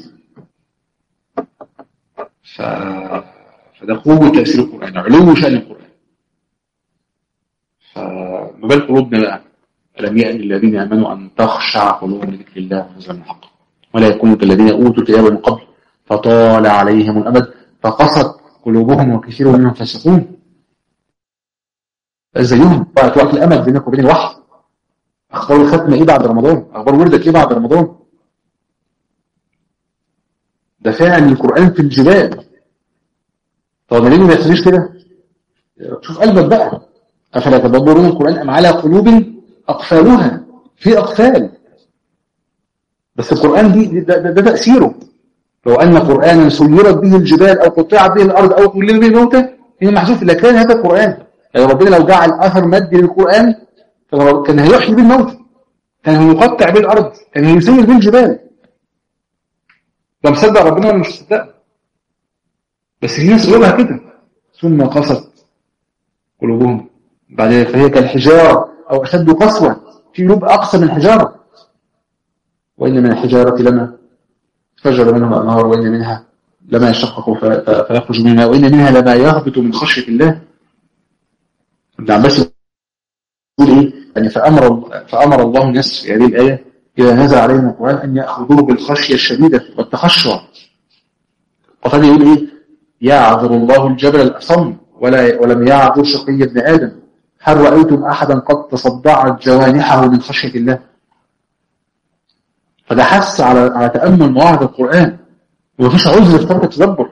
ف... فده قوة تأثير القرآن علو شأن القرآن فما بال قلوبنا بقى ألم يأن الذين آمنوا أن تخشع قلوبهم لذكر الله ونزل من الحق ولا يكونوا كالذين أوتوا الكتاب من قبل فطال عليهم الأمد فقصت قلوبهم وكثير منهم فاسقون زيهم وقت وقت الأمل بينك وبين الوحي أخبار الختم إيه بعد رمضان أخبار وردك إيه بعد رمضان ده فعلا القرآن في الجبال طب ليه ما يخليش كده شوف قلبك بقى أفلا تدبرون القرآن أم على قلوب أقفالها في أقفال بس القرآن دي ده, ده, ده تأثيره لو أن قرآنا سيرت به الجبال أو قطعت به الأرض أو قلل به الموتى هي محذوف لكان هذا القرآن يعني ربنا لو جعل أثر مادي للقرآن كان هيحيي به الموت كان هيقطع به الأرض كان هيسير به الجبال ده مصدق ربنا ولا مش مصدق بس في ناس قلوبها كده ثم قصت قلوبهم بعد ذلك فهي كالحجارة أو أشد قسوة في قلوب أقسى من الحجارة وإن من الحجارة لما فجر منها الأنهار وإن منها لما يشقق فيخرج منها وإن منها لما يهبط من خشية الله ابن عباس يقول إيه يعني فأمر, فأمر الله الناس في هذه الآية إذا نزل عليهم القرآن أن يأخذوه بالخشية الشديدة والتخشع وقد يقول إيه يعذر الله الجبل الأصم ولا ولم يعذر شقي ابن آدم هل رأيتم أحدا قد تصدعت جوانحه من خشية الله فده حس على على تأمل مواعظ القرآن ومفيش عذر في ترك التدبر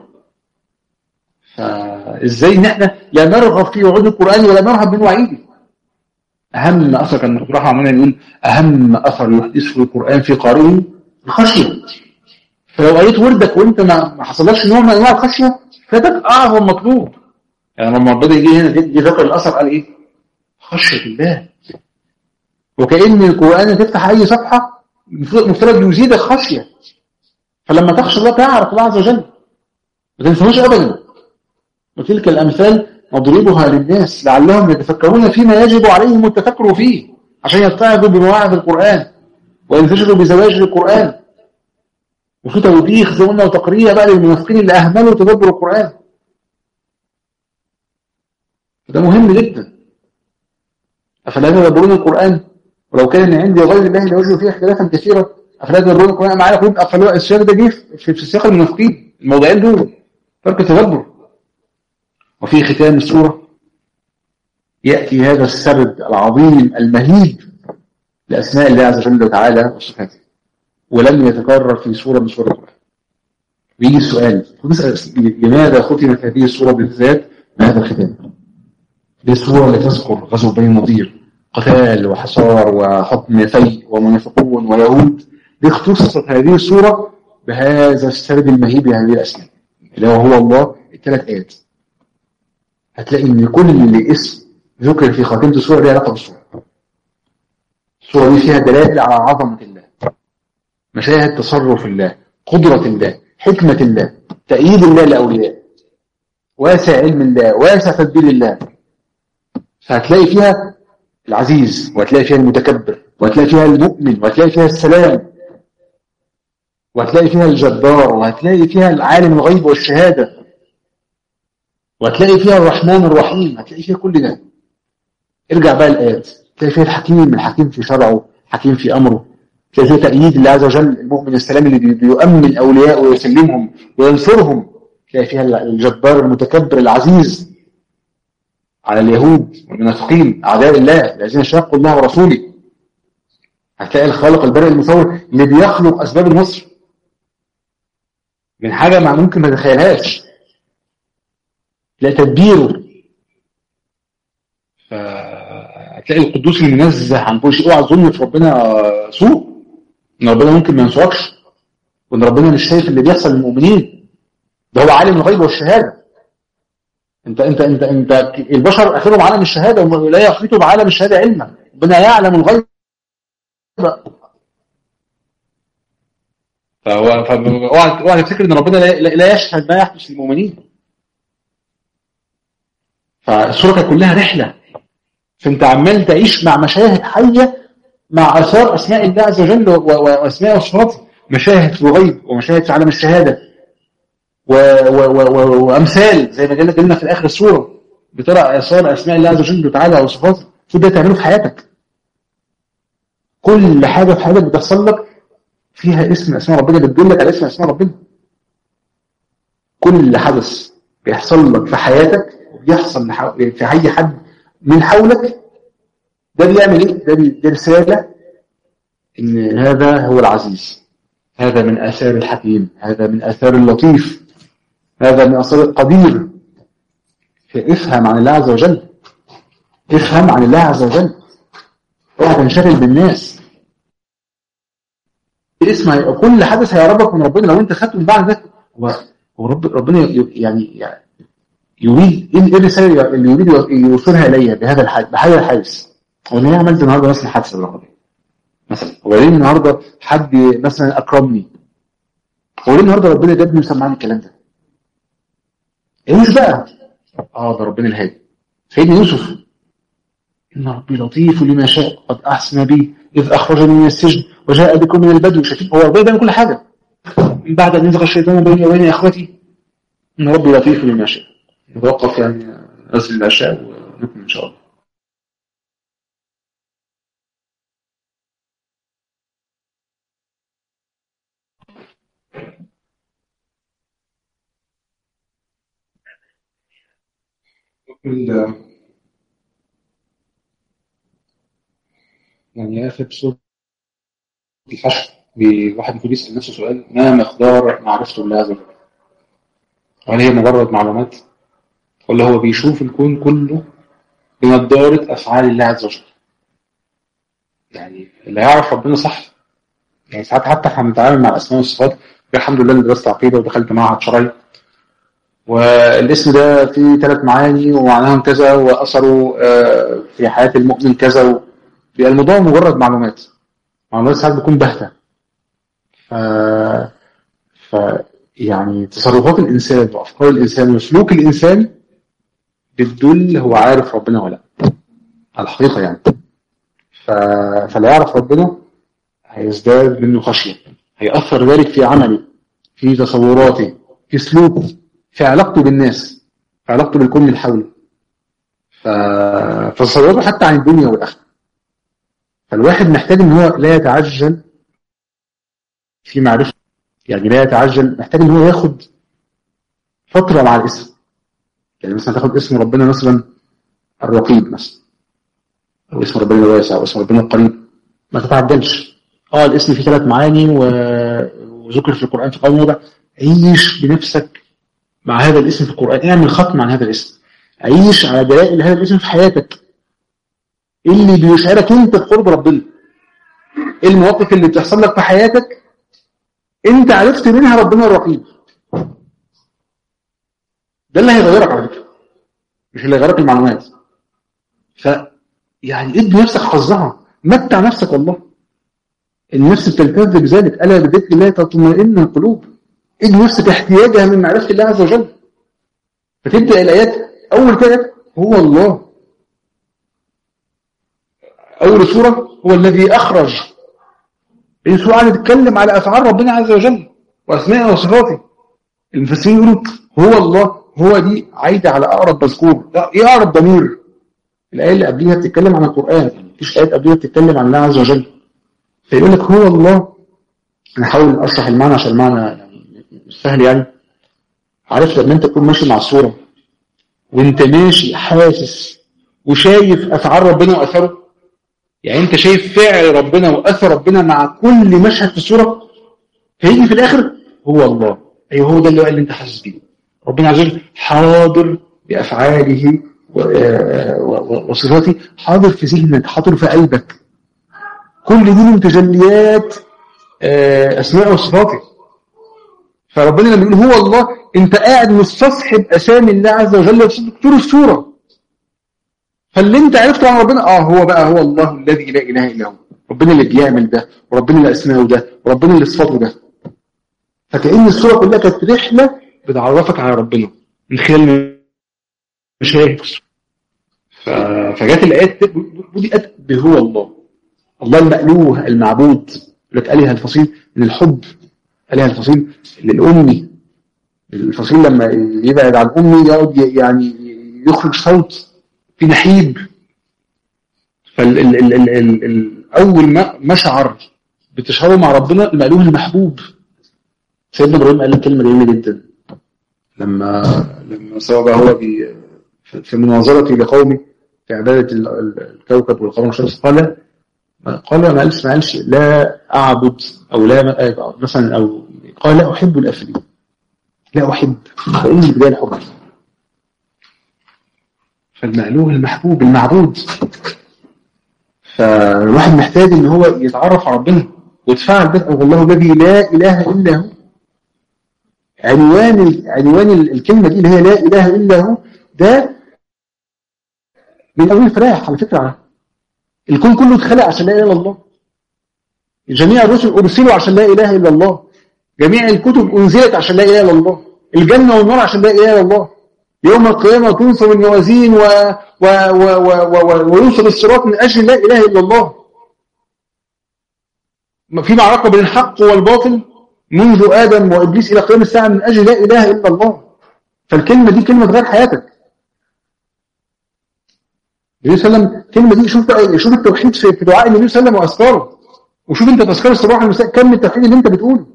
فازاي ان احنا لا نرغب في وعود القرآن ولا نرهب من وعيده أهم أثر كان الدكتور أحمد عمال يقول أهم أثر يحدثه القرآن في قارئه الخشية فلو قريت وردك وأنت ما حصلكش نوع من أنواع الخشية فاتك أعظم مطلوب يعني لما ربنا يجي هنا يجي ذكر الأثر قال إيه؟ خشية الله وكأن القرآن تفتح أي صفحة مفترض يزيدك خشية فلما تخشى الله تعرف الله عز وجل ما تنسوش أبدا وتلك الأمثال نضربها للناس لعلهم يتفكرون فيما يجب عليهم التفكر فيه عشان يتعظوا بمواعظ القرآن وينفجروا بزواج القرآن وفي توبيخ زي قلنا وتقرية بقى للمنافقين اللي أهملوا تدبر القرآن ده مهم جدا أفلا يتدبرون القرآن ولو كان من عندي غير الله لوجدوا فيه اختلافا كثيرا أفلا يتدبرون القرآن معايا قلوب أفلا السياق ده جه في سياق المنافقين الموضوعين دول ترك التدبر وفي ختام السورة يأتي هذا السرد العظيم المهيب لأسماء الله عز وجل وتعالى وصفاته ولم يتكرر في سورة من سورة القرآن ويجي السؤال لماذا ختمت هذه السورة بالذات بهذا الختام؟ دي السورة اللي تذكر غزو بني النضير قتال وحصار وحكم فيء ومنافقون ويهود دي اختصصت هذه السورة بهذا السرد المهيب لهذه الأسماء اللي هو الله الثلاث آيات هتلاقي ان كل اللي اسم ذكر في خاتمة السورة ليها علاقة بالسورة السورة دي فيها دلائل على عظمة الله مشاهد تصرف الله قدرة الله حكمة الله تأييد الله لأولياء واسع علم الله واسع تدبير الله فهتلاقي فيها العزيز وهتلاقي فيها المتكبر وهتلاقي فيها المؤمن وهتلاقي فيها السلام وهتلاقي فيها الجبار وهتلاقي فيها العالم الغيب والشهادة وهتلاقي فيها الرحمن الرحيم هتلاقي فيها كل ده ارجع بقى الآيات تلاقي فيها الحكيم الحكيم في شرعه حكيم في أمره تلاقي فيها تأييد الله عز وجل المؤمن السلام اللي بيؤمن أولياء ويسلمهم وينصرهم تلاقي فيها الجبار المتكبر العزيز على اليهود والمنافقين أعداء الله الذين شاقوا الله ورسوله هتلاقي الخالق البارئ المصور اللي بيخلق أسباب النصر من حاجة ما ممكن ما تتخيلهاش لا تدبيره فهتلاقي القدوس المنزه عن كل شيء اوعى تظن في ربنا سوء ان ربنا ممكن ما ينصركش وان ربنا مش شايف اللي بيحصل للمؤمنين ده هو عالم الغيب والشهاده انت انت انت انت البشر اخرهم عالم الشهاده ولا يحيطوا بعالم الشهاده علما ربنا يعلم الغيب فهو اوعى تفتكر ان ربنا لا, لا يشهد ما يحدث للمؤمنين فالصوره كانت كلها رحله فانت عمال تعيش مع مشاهد حيه مع اثار اسماء الله عز وجل واسماء وصفاته مشاهد في الغيب ومشاهد في عالم الشهاده و و و وامثال زي ما قلنا قلنا في اخر السوره بترى اثار اسماء الله عز وجل وتعالى وصفاته كل ده تعمله في حياتك كل حاجه في حياتك بتحصل لك فيها اسم اسماء ربنا بتدلك على اسم اسماء ربنا كل حدث بيحصل لك في حياتك وبيحصل في اي حد من حولك ده بيعمل ايه؟ ده, ده رساله ان هذا هو العزيز هذا من اثار الحكيم هذا من اثار اللطيف هذا من اثار القدير افهم عن الله عز وجل افهم عن الله عز وجل اوعى تنشغل بالناس اسمع كل حدث هيقربك من ربنا لو انت خدته من بعد ده هو هو رب ربنا يعني يعني يريد ايه الرساله اللي يريد يوصلها الي بهذا الحادث بهذا الحادث هو ليه عملت النهارده مثلا حادثه بالقضيه مثلا هو ليه النهارده حد مثلا اكرمني هو ليه النهارده ربنا جابني وسمعني الكلام ده ايش بقى اه ده ربنا الهادي سيدنا يوسف إن ربي لطيف لما شاء قد أحسن بي إذ أخرجني من السجن وجاء بكم من البدو شايفين هو ربنا بيعمل كل حاجة من بعد أن يزغ الشيطان بيني وبين إخوتي إن ربي لطيف لما شاء نتوقف يعني نزل العشاء ونكمل إن شاء الله يعني آخر صوت الحشر بواحد المفروض يسأل نفسه سؤال ما مقدار معرفته بالله عز وجل؟ هل هي مجرد معلومات؟ ولا هو بيشوف الكون كله بنضارة أفعال الله عز وجل؟ يعني اللي يعرف ربنا صح يعني ساعات حتى احنا بنتعامل مع الأسماء والصفات الحمد لله اللي درست عقيدة ودخلت معهد شرعي والاسم ده فيه ثلاث معاني ومعناهم كذا وأثره في حياة المؤمن كذا بيبقى الموضوع مجرد معلومات معلومات ساعات بتكون باهتة ف... ف يعني تصرفات الإنسان وأفكار الإنسان وسلوك الإنسان بتدل هو عارف ربنا ولا لا على الحقيقة يعني ف... فلا يعرف ربنا هيزداد منه خشية هيأثر ذلك في عمله في تصوراته في سلوكه في علاقته بالناس في علاقته بالكون اللي حوله ف... فتصوراته حتى عن الدنيا والآخرة فالواحد محتاج ان هو لا يتعجل في معرفة يعني لا يتعجل محتاج ان هو ياخد فترة مع الاسم يعني مثلا تاخد اسم ربنا مثلا الرقيب مثلا او اسم ربنا الواسع او اسم ربنا القريب ما تتعجلش اه الاسم فيه ثلاث معاني و... وذكر في القرآن في قول موضع عيش بنفسك مع هذا الاسم في القرآن اعمل ختم عن هذا الاسم عيش على دلائل هذا الاسم في حياتك اللي بيشعرك انت بقرب ربنا ايه المواقف اللي بتحصل لك في حياتك انت عرفت منها ربنا الرقيب ده اللي هيغيرك على فكره مش اللي هيغيرك المعلومات ف يعني ادي نفسك حظها متع نفسك والله النفس بتلتذ بذلك الا بذكر الله تطمئن القلوب ادي نفسك احتياجها من معرفه الله عز وجل فتبدا الايات اول كده هو الله أول سورة هو الذي أخرج إن سورة قاعدة تتكلم على أفعال ربنا عز وجل وأسمائه وصفاته المفسرين يقولوا هو الله هو دي عايدة على أقرب مذكور إيه أقرب ضمير الآية اللي قبليها بتتكلم عن القرآن مفيش آيات قبليها بتتكلم عن الله عز وجل فيقول لك هو الله أنا أحاول أشرح المعنى عشان المعنى يعني مش سهل يعني عارف لما أنت تكون ماشي مع الصورة وأنت ماشي حاسس وشايف أفعال ربنا وأثره يعني انت شايف فعل ربنا واثر ربنا مع كل مشهد في الصوره هيجي في الاخر هو الله ايوه هو ده اللي, اللي انت حاسس بيه ربنا عز وجل حاضر بافعاله وصفاته حاضر في ذهنك حاضر في قلبك كل دي من تجليات اسماء وصفاته فربنا لما يقول هو الله انت قاعد مستصحب اسامي الله عز وجل طول السوره فاللي انت عرفته عن ربنا اه هو بقى هو الله الذي لا اله الا هو ربنا اللي بيعمل ده وربنا اللي اسمائه ده وربنا اللي صفاته ده فكأن السوره كلها كانت رحله بتعرفك على ربنا من خلال مشاهد فجات الايات بدأت بهو الله الله المألوه المعبود لك آلهة الفصيل من الحب آلهة الفصيل للأمي الفصيل لما يبعد عن أمي يقعد يعني يخرج صوت في نحيب فالأول ما مشعر بتشعره مع ربنا المألوه المحبوب سيدنا إبراهيم قال كلمة جميلة جدا لما لما سوى بقى هو بي في مناظرته لقومه في عبادة الكوكب والقمر والشمس قال قال ما قالش ما قالش لا أعبد أو لا مثلا أو قال لا أحب الأفلين لا أحب فإن بداية الحب فالمألوه المحبوب المعبود فالواحد محتاج ان هو يتعرف على ربنا ويتفاعل به والله الذي لا اله الا هو عنوان عنوان الكلمه دي اللي هي لا اله الا هو ده من اول فراح على فكره الكون كله اتخلق عشان لا اله الا الله جميع الرسل ارسلوا عشان لا اله الا الله جميع الكتب انزلت عشان لا اله الا الله الجنه والنار عشان لا اله الا الله يوم القيامة تنصب الموازين و... و... و... و... و... ويوصل الصراط من أجل لا إله إلا الله في معركة بين الحق والباطل منذ آدم وإبليس إلى قيام الساعة من أجل لا إله إلا الله فالكلمة دي كلمة غير حياتك النبي صلى الله عليه وسلم الكلمة دي شوف شوف التوحيد في دعاء النبي صلى الله عليه وسلم وأذكاره وشوف أنت تذكار الصباح والمساء كم التوحيد اللي أنت بتقوله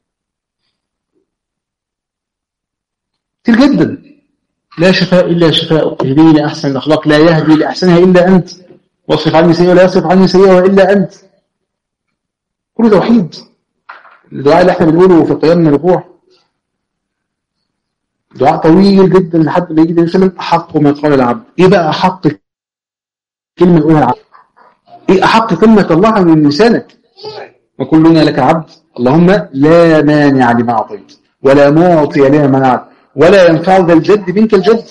كتير جدا لا شفاء إلا شفاء اهديني لأحسن الأخلاق لا يهدي لأحسنها إلا أنت واصرف عني سيئة ولا يصرف عني سيئة إلا أنت كله توحيد الدعاء اللي احنا بنقوله في القيام من الركوع دعاء طويل جدا لحد ما يجي النبي صلى الله عليه وسلم أحق ما قال العبد إيه بقى أحق كلمة يقولها العبد إيه أحق كلمة طلعها من لسانك وكلنا لك عبد اللهم لا مانع لما أعطيت ولا معطي لما منعت ولا ينفع ذا الجد منك الجد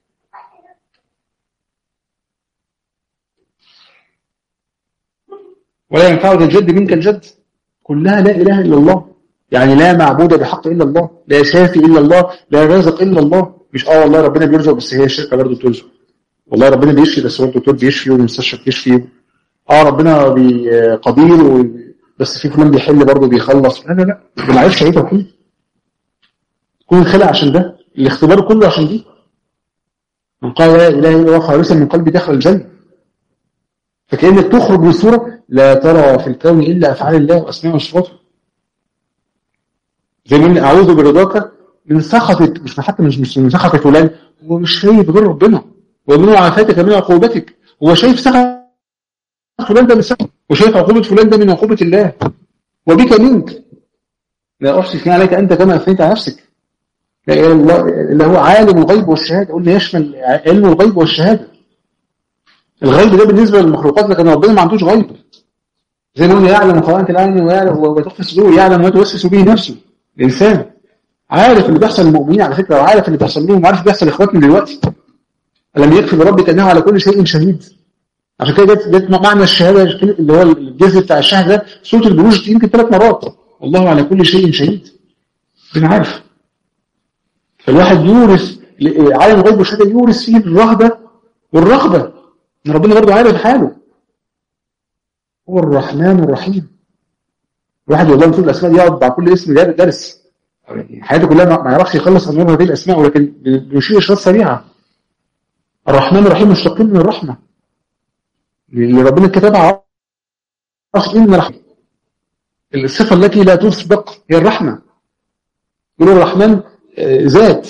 ولا ينفع ذا الجد منك الجد كلها لا إله إلا الله يعني لا معبود بحق إلا الله لا شافي إلا الله لا رازق إلا الله مش آه والله ربنا بيرزق بس هي الشركة برضه بترزق والله ربنا بيشفي بس هو الدكتور بيشفي والمستشفى بيشفي اه ربنا قدير و... بس في فلان بيحل برضه بيخلص لا لا لا ما عرفش ايه توحيد كون خلق عشان ده الاختبار كله عشان دي من قال لا اله الا الله خالصا من قلبي دخل الجنه فكانك تخرج من الصوره لا ترى في الكون الا افعال الله واسماء وصفاته زي ما اعوذ برضاك من سخطك مش حتى مش مش من سخط فلان هو مش شايف غير ربنا ومن عافاتك من عقوبتك هو شايف سخط فلان ده من سخط وشايف عقوبه فلان ده من عقوبه الله وبك منك لا احصي ثناء عليك انت كما اثنيت على نفسك لا اله الا الله اللي هو عالم الغيب والشهاده قلنا يشمل علم الغيب والشهاده الغيب ده بالنسبه للمخلوقات لكن ربنا ما عندوش غيب زي ما قلنا يعلم خائنة العين ويعلم وتخفي الصدور يعلم ما توسوس به نفسه الانسان عارف اللي بيحصل للمؤمنين على فكره وعارف اللي بيحصل لهم وعارف اللي بيحصل لاخواتنا دلوقتي لم يكفي بربك انه على كل شيء شهيد عشان كده جت جت معنى الشهاده اللي هو الجزء بتاع الشهاده ده سوره البروج يمكن ثلاث مرات والله على كل شيء شهيد ربنا عارف فالواحد يورث عالم الغيب والشهاده يورث فيه الرهبه والرغبه ان ربنا برضه عارف حاله هو الرحمن الرحيم الواحد والله طول الاسماء دي يقعد مع كل اسم درس حياته كلها ما يعرفش يخلص انواع هذه الاسماء ولكن بيشير اشارات سريعه الرحمن الرحيم مشتقين من الرحمه اللي ربنا كتبها عرف ان رحمه الصفه التي لا تسبق هي الرحمه يقول الرحمن ذات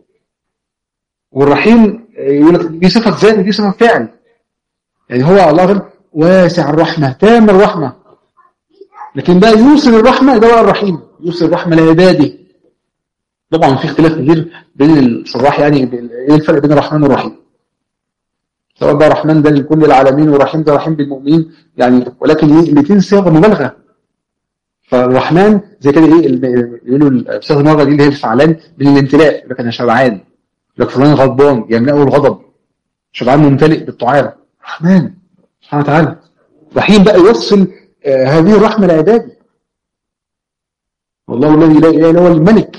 والرحيم يقول لك دي صفه ذات ودي صفه فعل يعني هو الله واسع الرحمه تام الرحمه لكن بقى يوصل الرحمه ده بقى الرحيم يوصل الرحمه لعباده طبعا في اختلاف كبير بين الشراح يعني ايه الفرق بين الرحمن والرحيم سواء بقى الرحمن ده لكل العالمين والرحيم ده رحيم بالمؤمنين يعني ولكن ايه الاثنين صيغه مبالغه فالرحمن زي كده ايه يقولوا صيغه المبالغه دي اللي هي الفعلان بالامتلاء يقول لك انا شبعان لك فلان غضبان يملأه الغضب شبعان ممتلئ بالطعام رحمن سبحانه وتعالى رحيم بقى يوصل آه هذه الرحمة لعباده والله الذي لا إله إلا هو الملك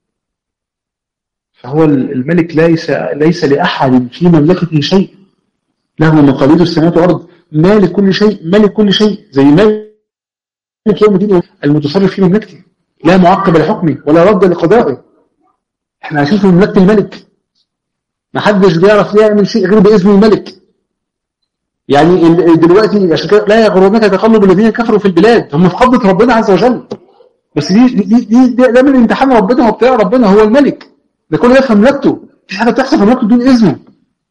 فهو الملك ليس ليس لأحد في مملكته شيء له مقاليد السماوات والأرض مالك كل شيء ملك كل شيء زي مالك يوم الدين المتصرف في مملكته لا معقب لحكمه ولا رد لقضائه احنا عايشين في مملكة الملك ما حدش بيعرف يعمل شيء غير بإذن الملك يعني دلوقتي عشان كده لا يغرنك تقلب الذين كفروا في البلاد هم في قبضة ربنا عز وجل بس دي دي دي ده من امتحان ربنا وابتلاء ربنا هو الملك ده كل ده في مملكته مفيش حاجه بتحصل في مملكته بدون اذنه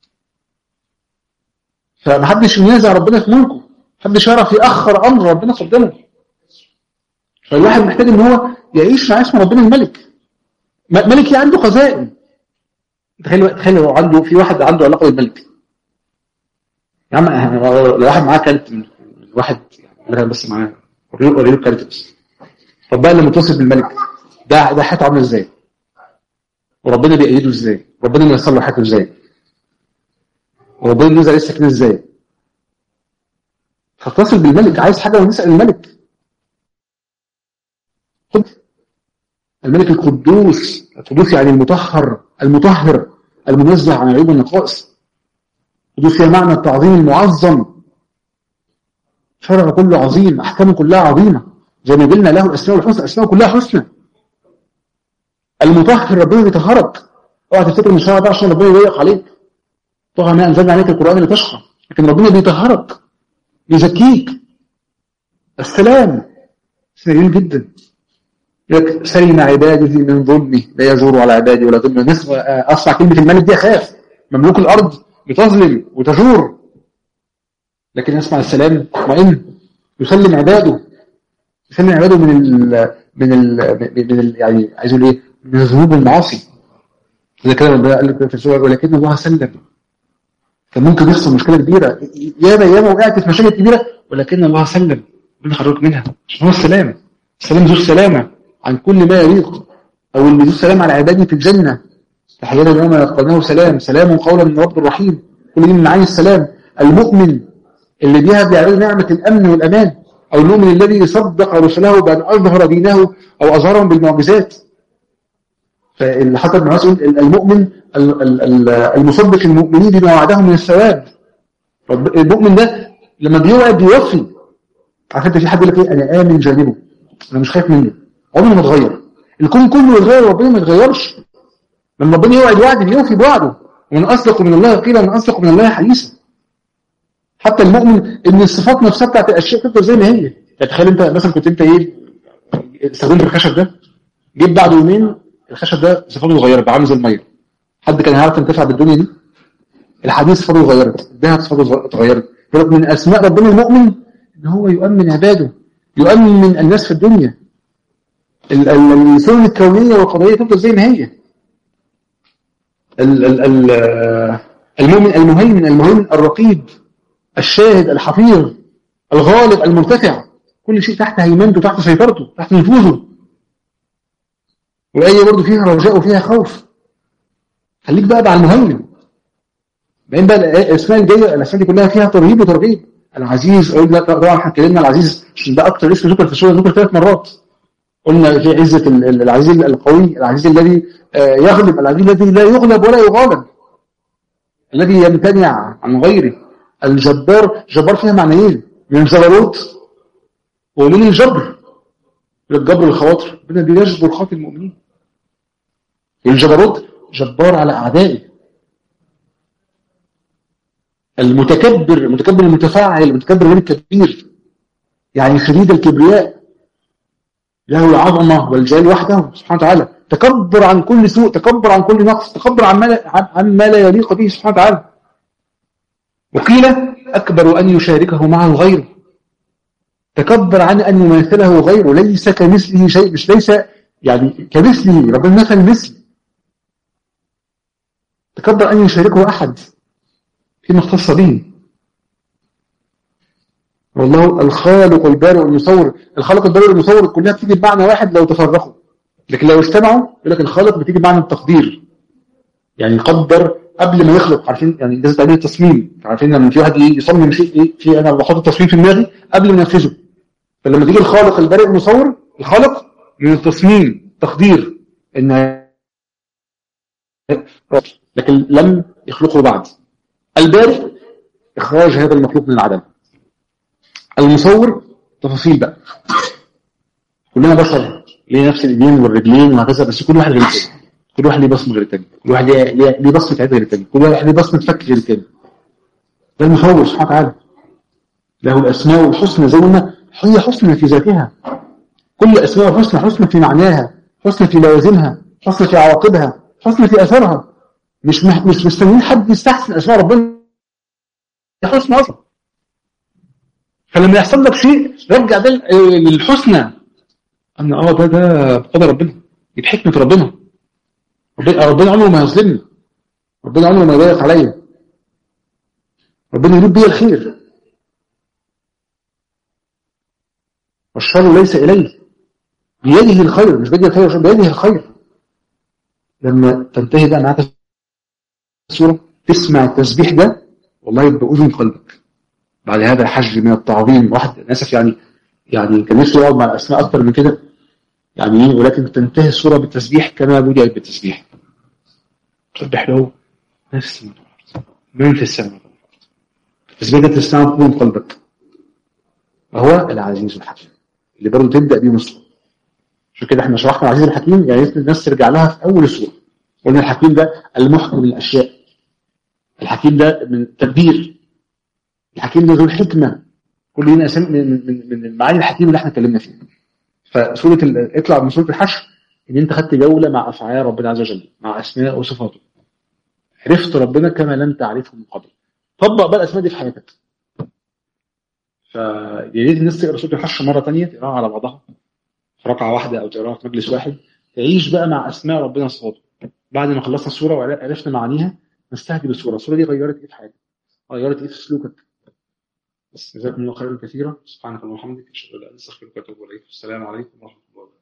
فمحدش ينازع ربنا في ملكه محدش يعرف يأخر امر ربنا قدامه فالواحد محتاج ان هو يعيش مع اسم ربنا الملك ملك عنده خزائن تخيل تخيل لو عنده في واحد عنده علاقه بالملك يا عم لو واحد معاه كارت من واحد يعني بس معاه وريله وريله كارت بس طب بقى اللي متصل بالملك ده ده حياته عامله ازاي وربنا بيأيده ازاي ربنا ميسر له حياته ازاي وربنا بينزل عليه السكينه ازاي فاتصل بالملك عايز حاجه ونسال الملك خد الملك القدوس القدوس يعني المطهر المطهر المنزه عن العيوب والنقائص ودي فيها معنى التعظيم المعظم شرع كله عظيم أحكامه كلها عظيمة زي ما قلنا له الأسماء الحسنى أسماء كلها حسنى المطهر ربنا بيطهرك اوعى تفتكر ان الشرع ده عشان ربنا يضيق عليك طبعا ما انزلنا عليك القران لتشقى لكن ربنا بيطهرك بيزكيك السلام جميل جدا لك سلم عبادي من ظلمي لا يزور على عبادي ولا ظلم الناس اسمع كلمه الملك دي اخاف مملوك الارض بتظلم وتجور لكن يسمع السلام مطمئن يسلم عباده يسلم عباده من ال من ال من ال يعني عايز اقول ايه من الذنوب والمعاصي زي كده ربنا قال لك في السوره ولكن الله سلم كان ممكن يحصل مشكله كبيره ياما ياما وقعت في مشاكل كبيره ولكن الله سلم ربنا خرج منها عشان هو السلام السلام ذو السلامه عن كل ما يليق او اللي ذو السلام على عباده في الجنه تحيانا يوم يلقونه سلام سلام قولا من رب الرحيم كل دي من معاني السلام المؤمن اللي بيها بيعمل نعمة الأمن والأمان أو المؤمن الذي صدق رسله بأن أظهر دينه أو أظهرهم بالمعجزات فاللي حتى ابن مسعود المؤمن المصدق المؤمنين بما وعدهم من الثواب المؤمن ده لما بيوعد بيوفي عارف انت في حد يقول لك ايه انا امن جانبه انا مش خايف منه عمره ما اتغير الكون كله يتغير وربنا ما يتغيرش لما ربنا يوعد وعد بيوفي بوعده ومن اصدق من الله قيل من اصدق من الله حديثا حتى المؤمن ان الصفات نفسها بتاعت الاشياء تفضل زي ما هي يعني تخيل انت مثلا كنت انت ايه استخدمت الخشب ده جيت بعد يومين الخشب ده صفاته اتغيرت بقى عامل زي الميه حد كان هيعرف ينتفع بالدنيا دي الحديث صفاته اتغيرت الذهب صفاته اتغيرت من اسماء ربنا المؤمن ان هو يؤمن عباده يؤمن الناس في الدنيا السنن الكونيه والقضائيه تفضل زي ما هي المؤمن المهيمن المهيمن الرقيب الشاهد الحفيظ الغالب المرتفع كل شيء تحت هيمنته تحت سيطرته تحت نفوذه والآية برضه فيها رجاء وفيها خوف خليك بقى مع المهيمن بعدين بقى الاسماء الجايه الاسماء دي كلها فيها ترهيب وترغيب العزيز قلنا طبعا احنا اتكلمنا العزيز عشان ده اكتر اسم ذكر في السوره ذكر ثلاث مرات قلنا في عزه العزيز القوي العزيز الذي يغلب العزيز الذي لا يغلب ولا يغالب الذي يمتنع عن غيره الجبار جبار فيها معنيين من الجبروت ومن الجبر الجبر الخواطر ربنا بيجبر خاطر المؤمنين الجبروت جبار على اعدائه المتكبر المتكبر المتفاعل المتكبر غير الكبير يعني شديد الكبرياء له العظمه والجلال وحده سبحانه وتعالى تكبر عن كل سوء تكبر عن كل نقص تكبر عن ما لا, عن ما لا يليق به سبحانه وتعالى وقيل أكبر أن يشاركه معه غيره تكبر عن أن يماثله غيره ليس كمثله شيء مش ليس يعني كمثله ربنا نفى المثل تقدر أن يشاركه أحد فيما اختص به والله الخالق البارئ المصور الخالق البارئ المصور كلها بتيجي بمعنى واحد لو تفرقوا لكن لو اجتمعوا يقول لك الخالق بتيجي بمعنى التقدير يعني يقدر قبل ما يخلق عارفين يعني ده تعبير التصميم عارفين لما في واحد يصمم شيء ايه في انا بحط التصميم في دماغي قبل ما ينفذه فلما تيجي الخالق البارئ المصور الخالق من التصميم تقدير ان لكن لم يخلقه بعد البارئ اخراج هذا المخلوق من العدم المصور تفاصيل بقى كلنا بشر ليه نفس الايدين والرجلين وهكذا بس كل واحد غير التاني كل واحد ليه بصمه غير التاني كل واحد ليه ليه بصمه عيد غير التاني كل واحد ليه بصمه فك غير التاني ده المصور سبحانه وتعالى له الاسماء الحسنى زي ما هي حسنى في ذاتها كل اسماء الحسنى حسنى في معناها حسنى في لوازمها حسنى في عواقبها حسنى في اثرها مش مح... مش مستنيين حد يستحسن اسماء ربنا حسنى اصلا فلما يحصل لك شيء رجع ده للحسنى ان اه ده ده بقدر ربنا دي بحكمه ربنا ربنا ربنا عمره ما يظلمني ربنا عمره ما يضيق عليا ربنا يريد بي الخير والشر ليس اليه بيده الخير مش بيده الخير بيده الخير لما تنتهي بقى معاك السوره تسمع التسبيح ده والله يبقى اذن قلبك بعد هذا الحج من التعظيم واحد اسف يعني يعني كان نفسه يقعد مع الاسماء اكتر من كده يعني ولكن تنتهي الصورة بالتسبيح كما بدأت بالتسبيح تسبح له نفس من في السماء التسبيح ده تسمعه من قلبك وهو العزيز الحكيم اللي برضه تبدأ بيه مسلم عشان كده احنا شرحنا العزيز الحكيم يعني الناس ترجع لها في أول السورة قلنا الحكيم ده المحكم الأشياء الحكيم ده من التدبير الحكيم ده ذو الحكمة كل دي من, من, من المعاني الحكيم اللي احنا اتكلمنا فيها فسورة ال... اطلع من سورة الحشر ان انت خدت جولة مع افعال ربنا عز وجل مع اسماء وصفاته عرفت ربنا كما لم تعرفه من قبل طبق بقى الاسماء دي في حياتك فيا ريت الناس تقرا سورة الحشر مرة ثانيه تقراها على بعضها في ركعة واحدة او تقراها في مجلس واحد تعيش بقى مع اسماء ربنا وصفاته بعد ما خلصنا السورة وعرفنا معانيها نستهدي بالسورة السورة دي غيرت ايه في حياتك غيرت ايه في سلوكك بس جزاكم الله خيرا كثيرا سبحانك اللهم وبحمدك اشهد ان لا اله الا انت استغفرك واتوب اليك السلام عليكم ورحمه الله وبركاته